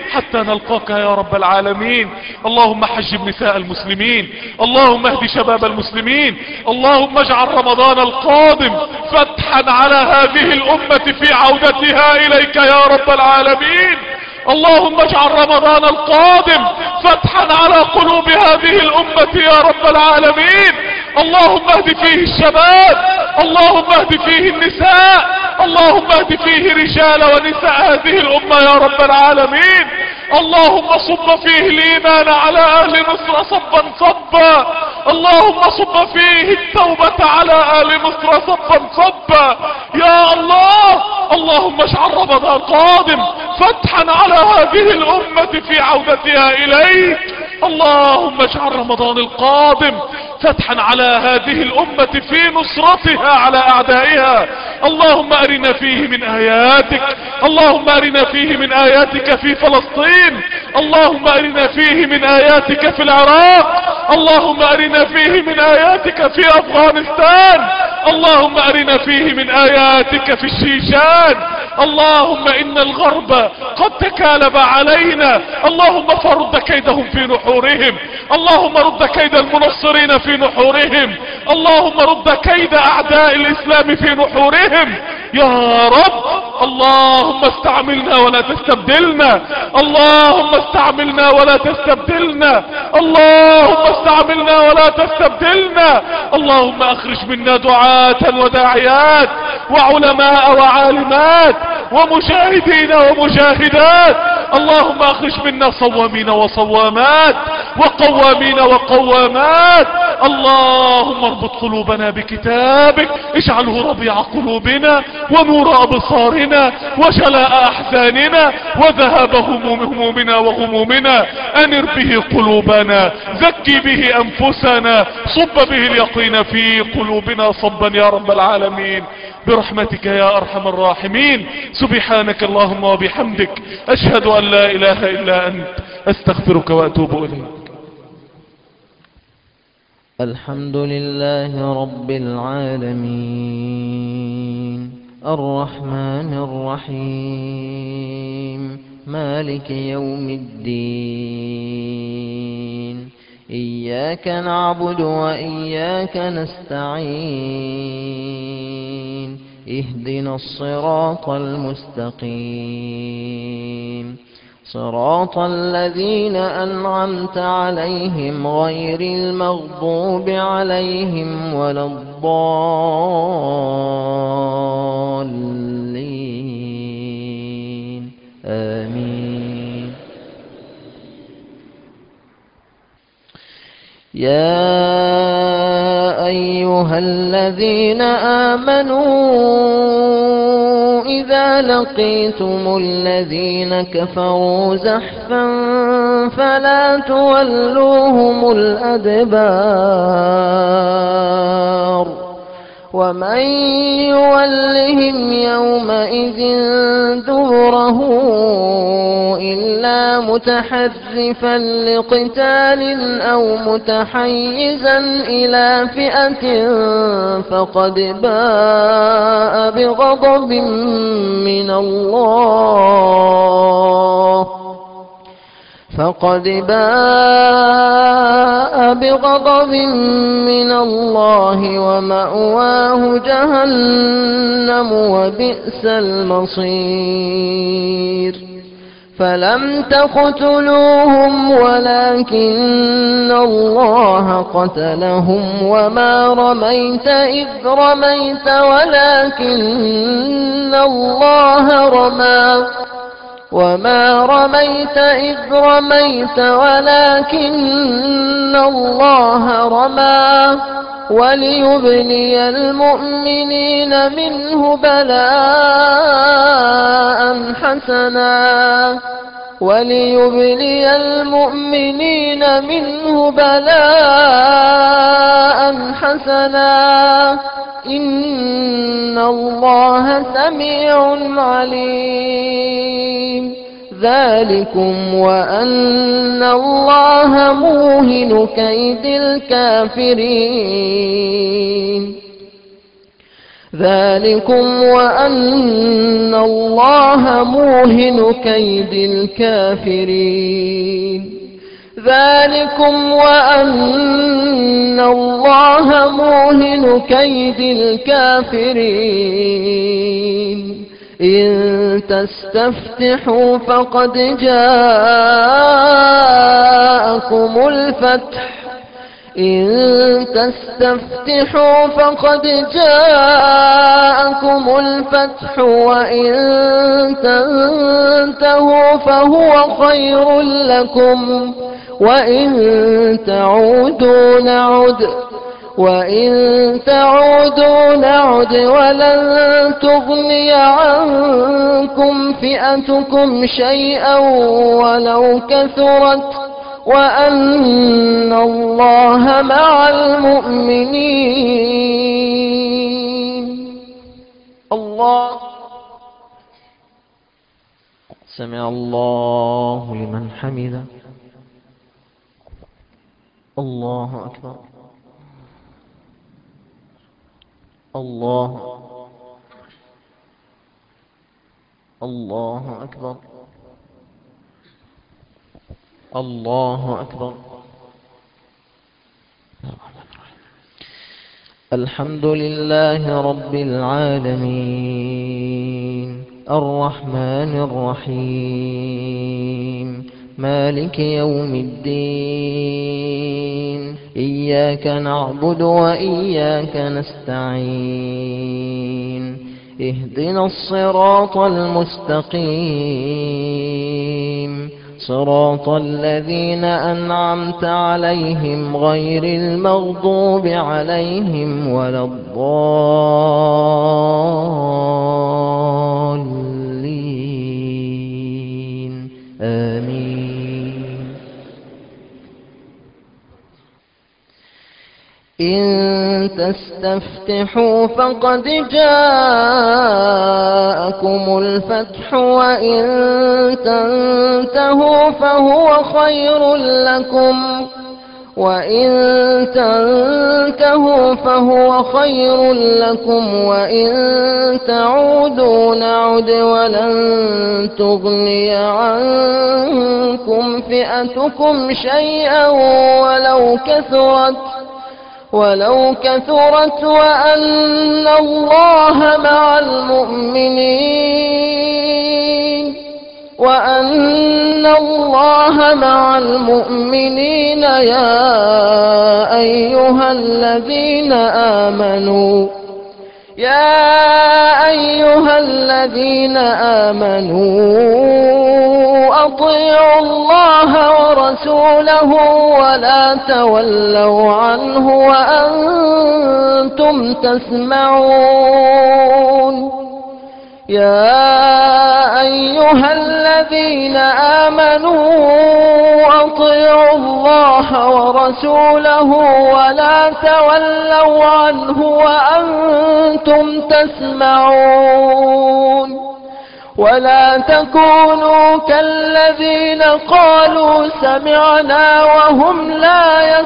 حتى نلقاك يا رب العالمين اللهم حجب نساء المسلمين اللهم اهد شباب المسلمين اللهم اجعل رمضان القادم فتحا على هذه الامة في عودتها اليك يا رب العالمين اللهم اجعل رمضان القادم فتحا على قلوب هذه الامة يا رب العالمين اللهم اهد فيه الشباب اللهم اهد فيه النساء اللهم اهد فيه رجال ونساء هذه الامة يا رب العالمين اللهم صب فيه الايمان على اهل مصر صبا صبا اللهم صب فيه التوبة على اهل مصر صبا صبا يا الله اللهم اجعل رمضان قادم فتحا على هذه الامة في عودتها اليك اللهم اجعل رمضان القادم فتحا على هذه الامة في نصرتها على اعدائها اللهم ارنا فيه من اياتك اللهم ارنا فيه من اياتك في فلسطين اللهم ارنا فيه من اياتك في العراق اللهم ارنا فيه من اياتك في افغانستان اللهم ارنا فيه من اياتك في الشيشان اللهم ان الغرب قد تكالب علينا اللهم فرد كيدهم في نحورهم اللهم رد كيد المنصرين في نحورهم اللهم رد كيد اعداء الاسلام في نحورهم يا رب اللهم استعملنا ولا تستبدلنا اللهم استعملنا ولا تستبدلنا اللهم استعملنا ولا تستبدلنا اللهم اخرج منا دعاة وداعيات وعلماء وعالمات ومجاهدين ومجاهدات اللهم اخرج منا صوامين وصوامات وقوامين وقوامات اللهم اربط قلوبنا بكتابك اجعله ربيع قلوبنا ونور ابصارنا وجلاء احزاننا وذهاب همومنا وغمومنا انر به قلوبنا زكي به انفسنا صب به اليقين في قلوبنا صبا يا رب العالمين برحمتك يا ارحم الراحمين سبحانك اللهم وبحمدك اشهد ان لا اله الا انت استغفرك واتوب اليك الحمد لله رب العالمين الرحمن الرحيم مالك يوم الدين إياك نعبد وإياك نستعين اهدنا الصراط المستقيم صراط الذين أنعمت عليهم غير المغضوب عليهم ولا الضالين آمين يا أيها الذين آمنوا إذا لقيتم الذين كفروا زحفا فلا تولوهم الأدبار ومن يولهم يومئذ دبره إلا متحرفا لقتال أو متحيزا إلى فئة فقد باء بغضب من الله فقد باء بغضب من الله ومأواه جهنم وبئس المصير فلم تقتلوهم ولكن الله قتلهم وما رميت إذ رميت ولكن الله رمى وما رميت إذ رميت ولكن الله رمى وليبلي المؤمنين منه بلاء حسنا وليبلي المؤمنين منه بلاء حسنا إن الله سميع عليم ذلكم وأن الله موهن كيد الكافرين ذلكم وأن الله الله موهن كيد الكافرين ذلكم وأن الله موهن كيد الكافرين إن تستفتحوا فقد جاءكم الفتح إن تستفتحوا فقد جاءكم الفتح وإن تنتهوا فهو خير لكم وإن تعودوا نعد وإن تعودوا نعد ولن تغني عنكم فئتكم شيئا ولو كثرت وأن الله مع المؤمنين الله سمع الله لمن حمده الله أكبر الله الله أكبر الله أكبر الحمد لله رب العالمين الرحمن الرحيم مالك يوم الدين إياك نعبد وإياك نستعين اهدنا الصراط المستقيم صراط الذين أنعمت عليهم غير المغضوب عليهم ولا الضالين آمين إن تستفتحوا فقد جاءكم الفتح وإن تنتهوا فهو خير لكم وإن تنتهوا فهو خير لكم وإن تعودوا نعد ولن تغني عنكم فئتكم شيئا ولو كثرت ولو كثرت وأن الله مع المؤمنين وأن الله مع المؤمنين يا أيها الذين آمنوا يا أيها الذين آمنوا أطيعوا الله ورسوله ولا تولوا عنه وأنتم تسمعون يا أيها الذين آمنوا أطيعوا الله ورسوله ولا تولوا عنه وأنتم تسمعون ولا تكونوا كالذين قالوا سمعنا وهم لا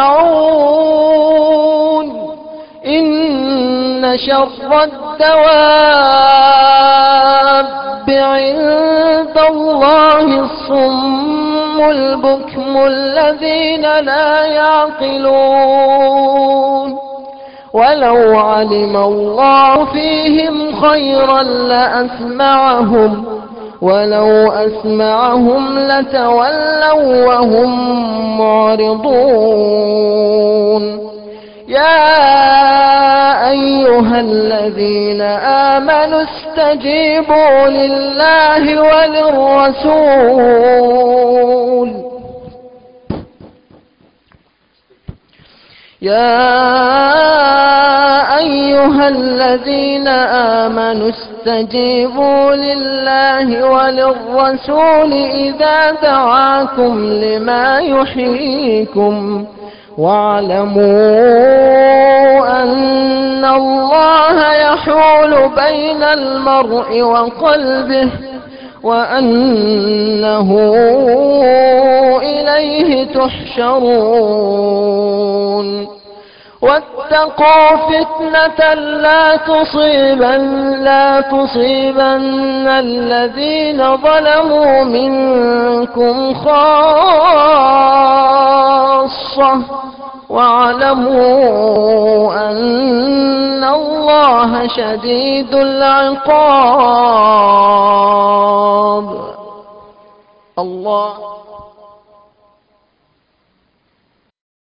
يسمعون إن شر الدواب عند الله الصم البكم الذين لا يعقلون ولو علم الله فيهم خيرا لأسمعهم ولو أسمعهم لتولوا وهم معرضون يا أيها الذين آمنوا استجيبوا لله وللرسول يا أيها الذين آمنوا استجيبوا لله وللرسول إذا دعاكم لما يحييكم واعلموا أن الله يحول بين المرء وقلبه وأنه إليه تحشرون واتقوا فتنة لا تصيبن لا تصيبن الذين ظلموا منكم خاصة واعلموا أن الله شديد العقاب الله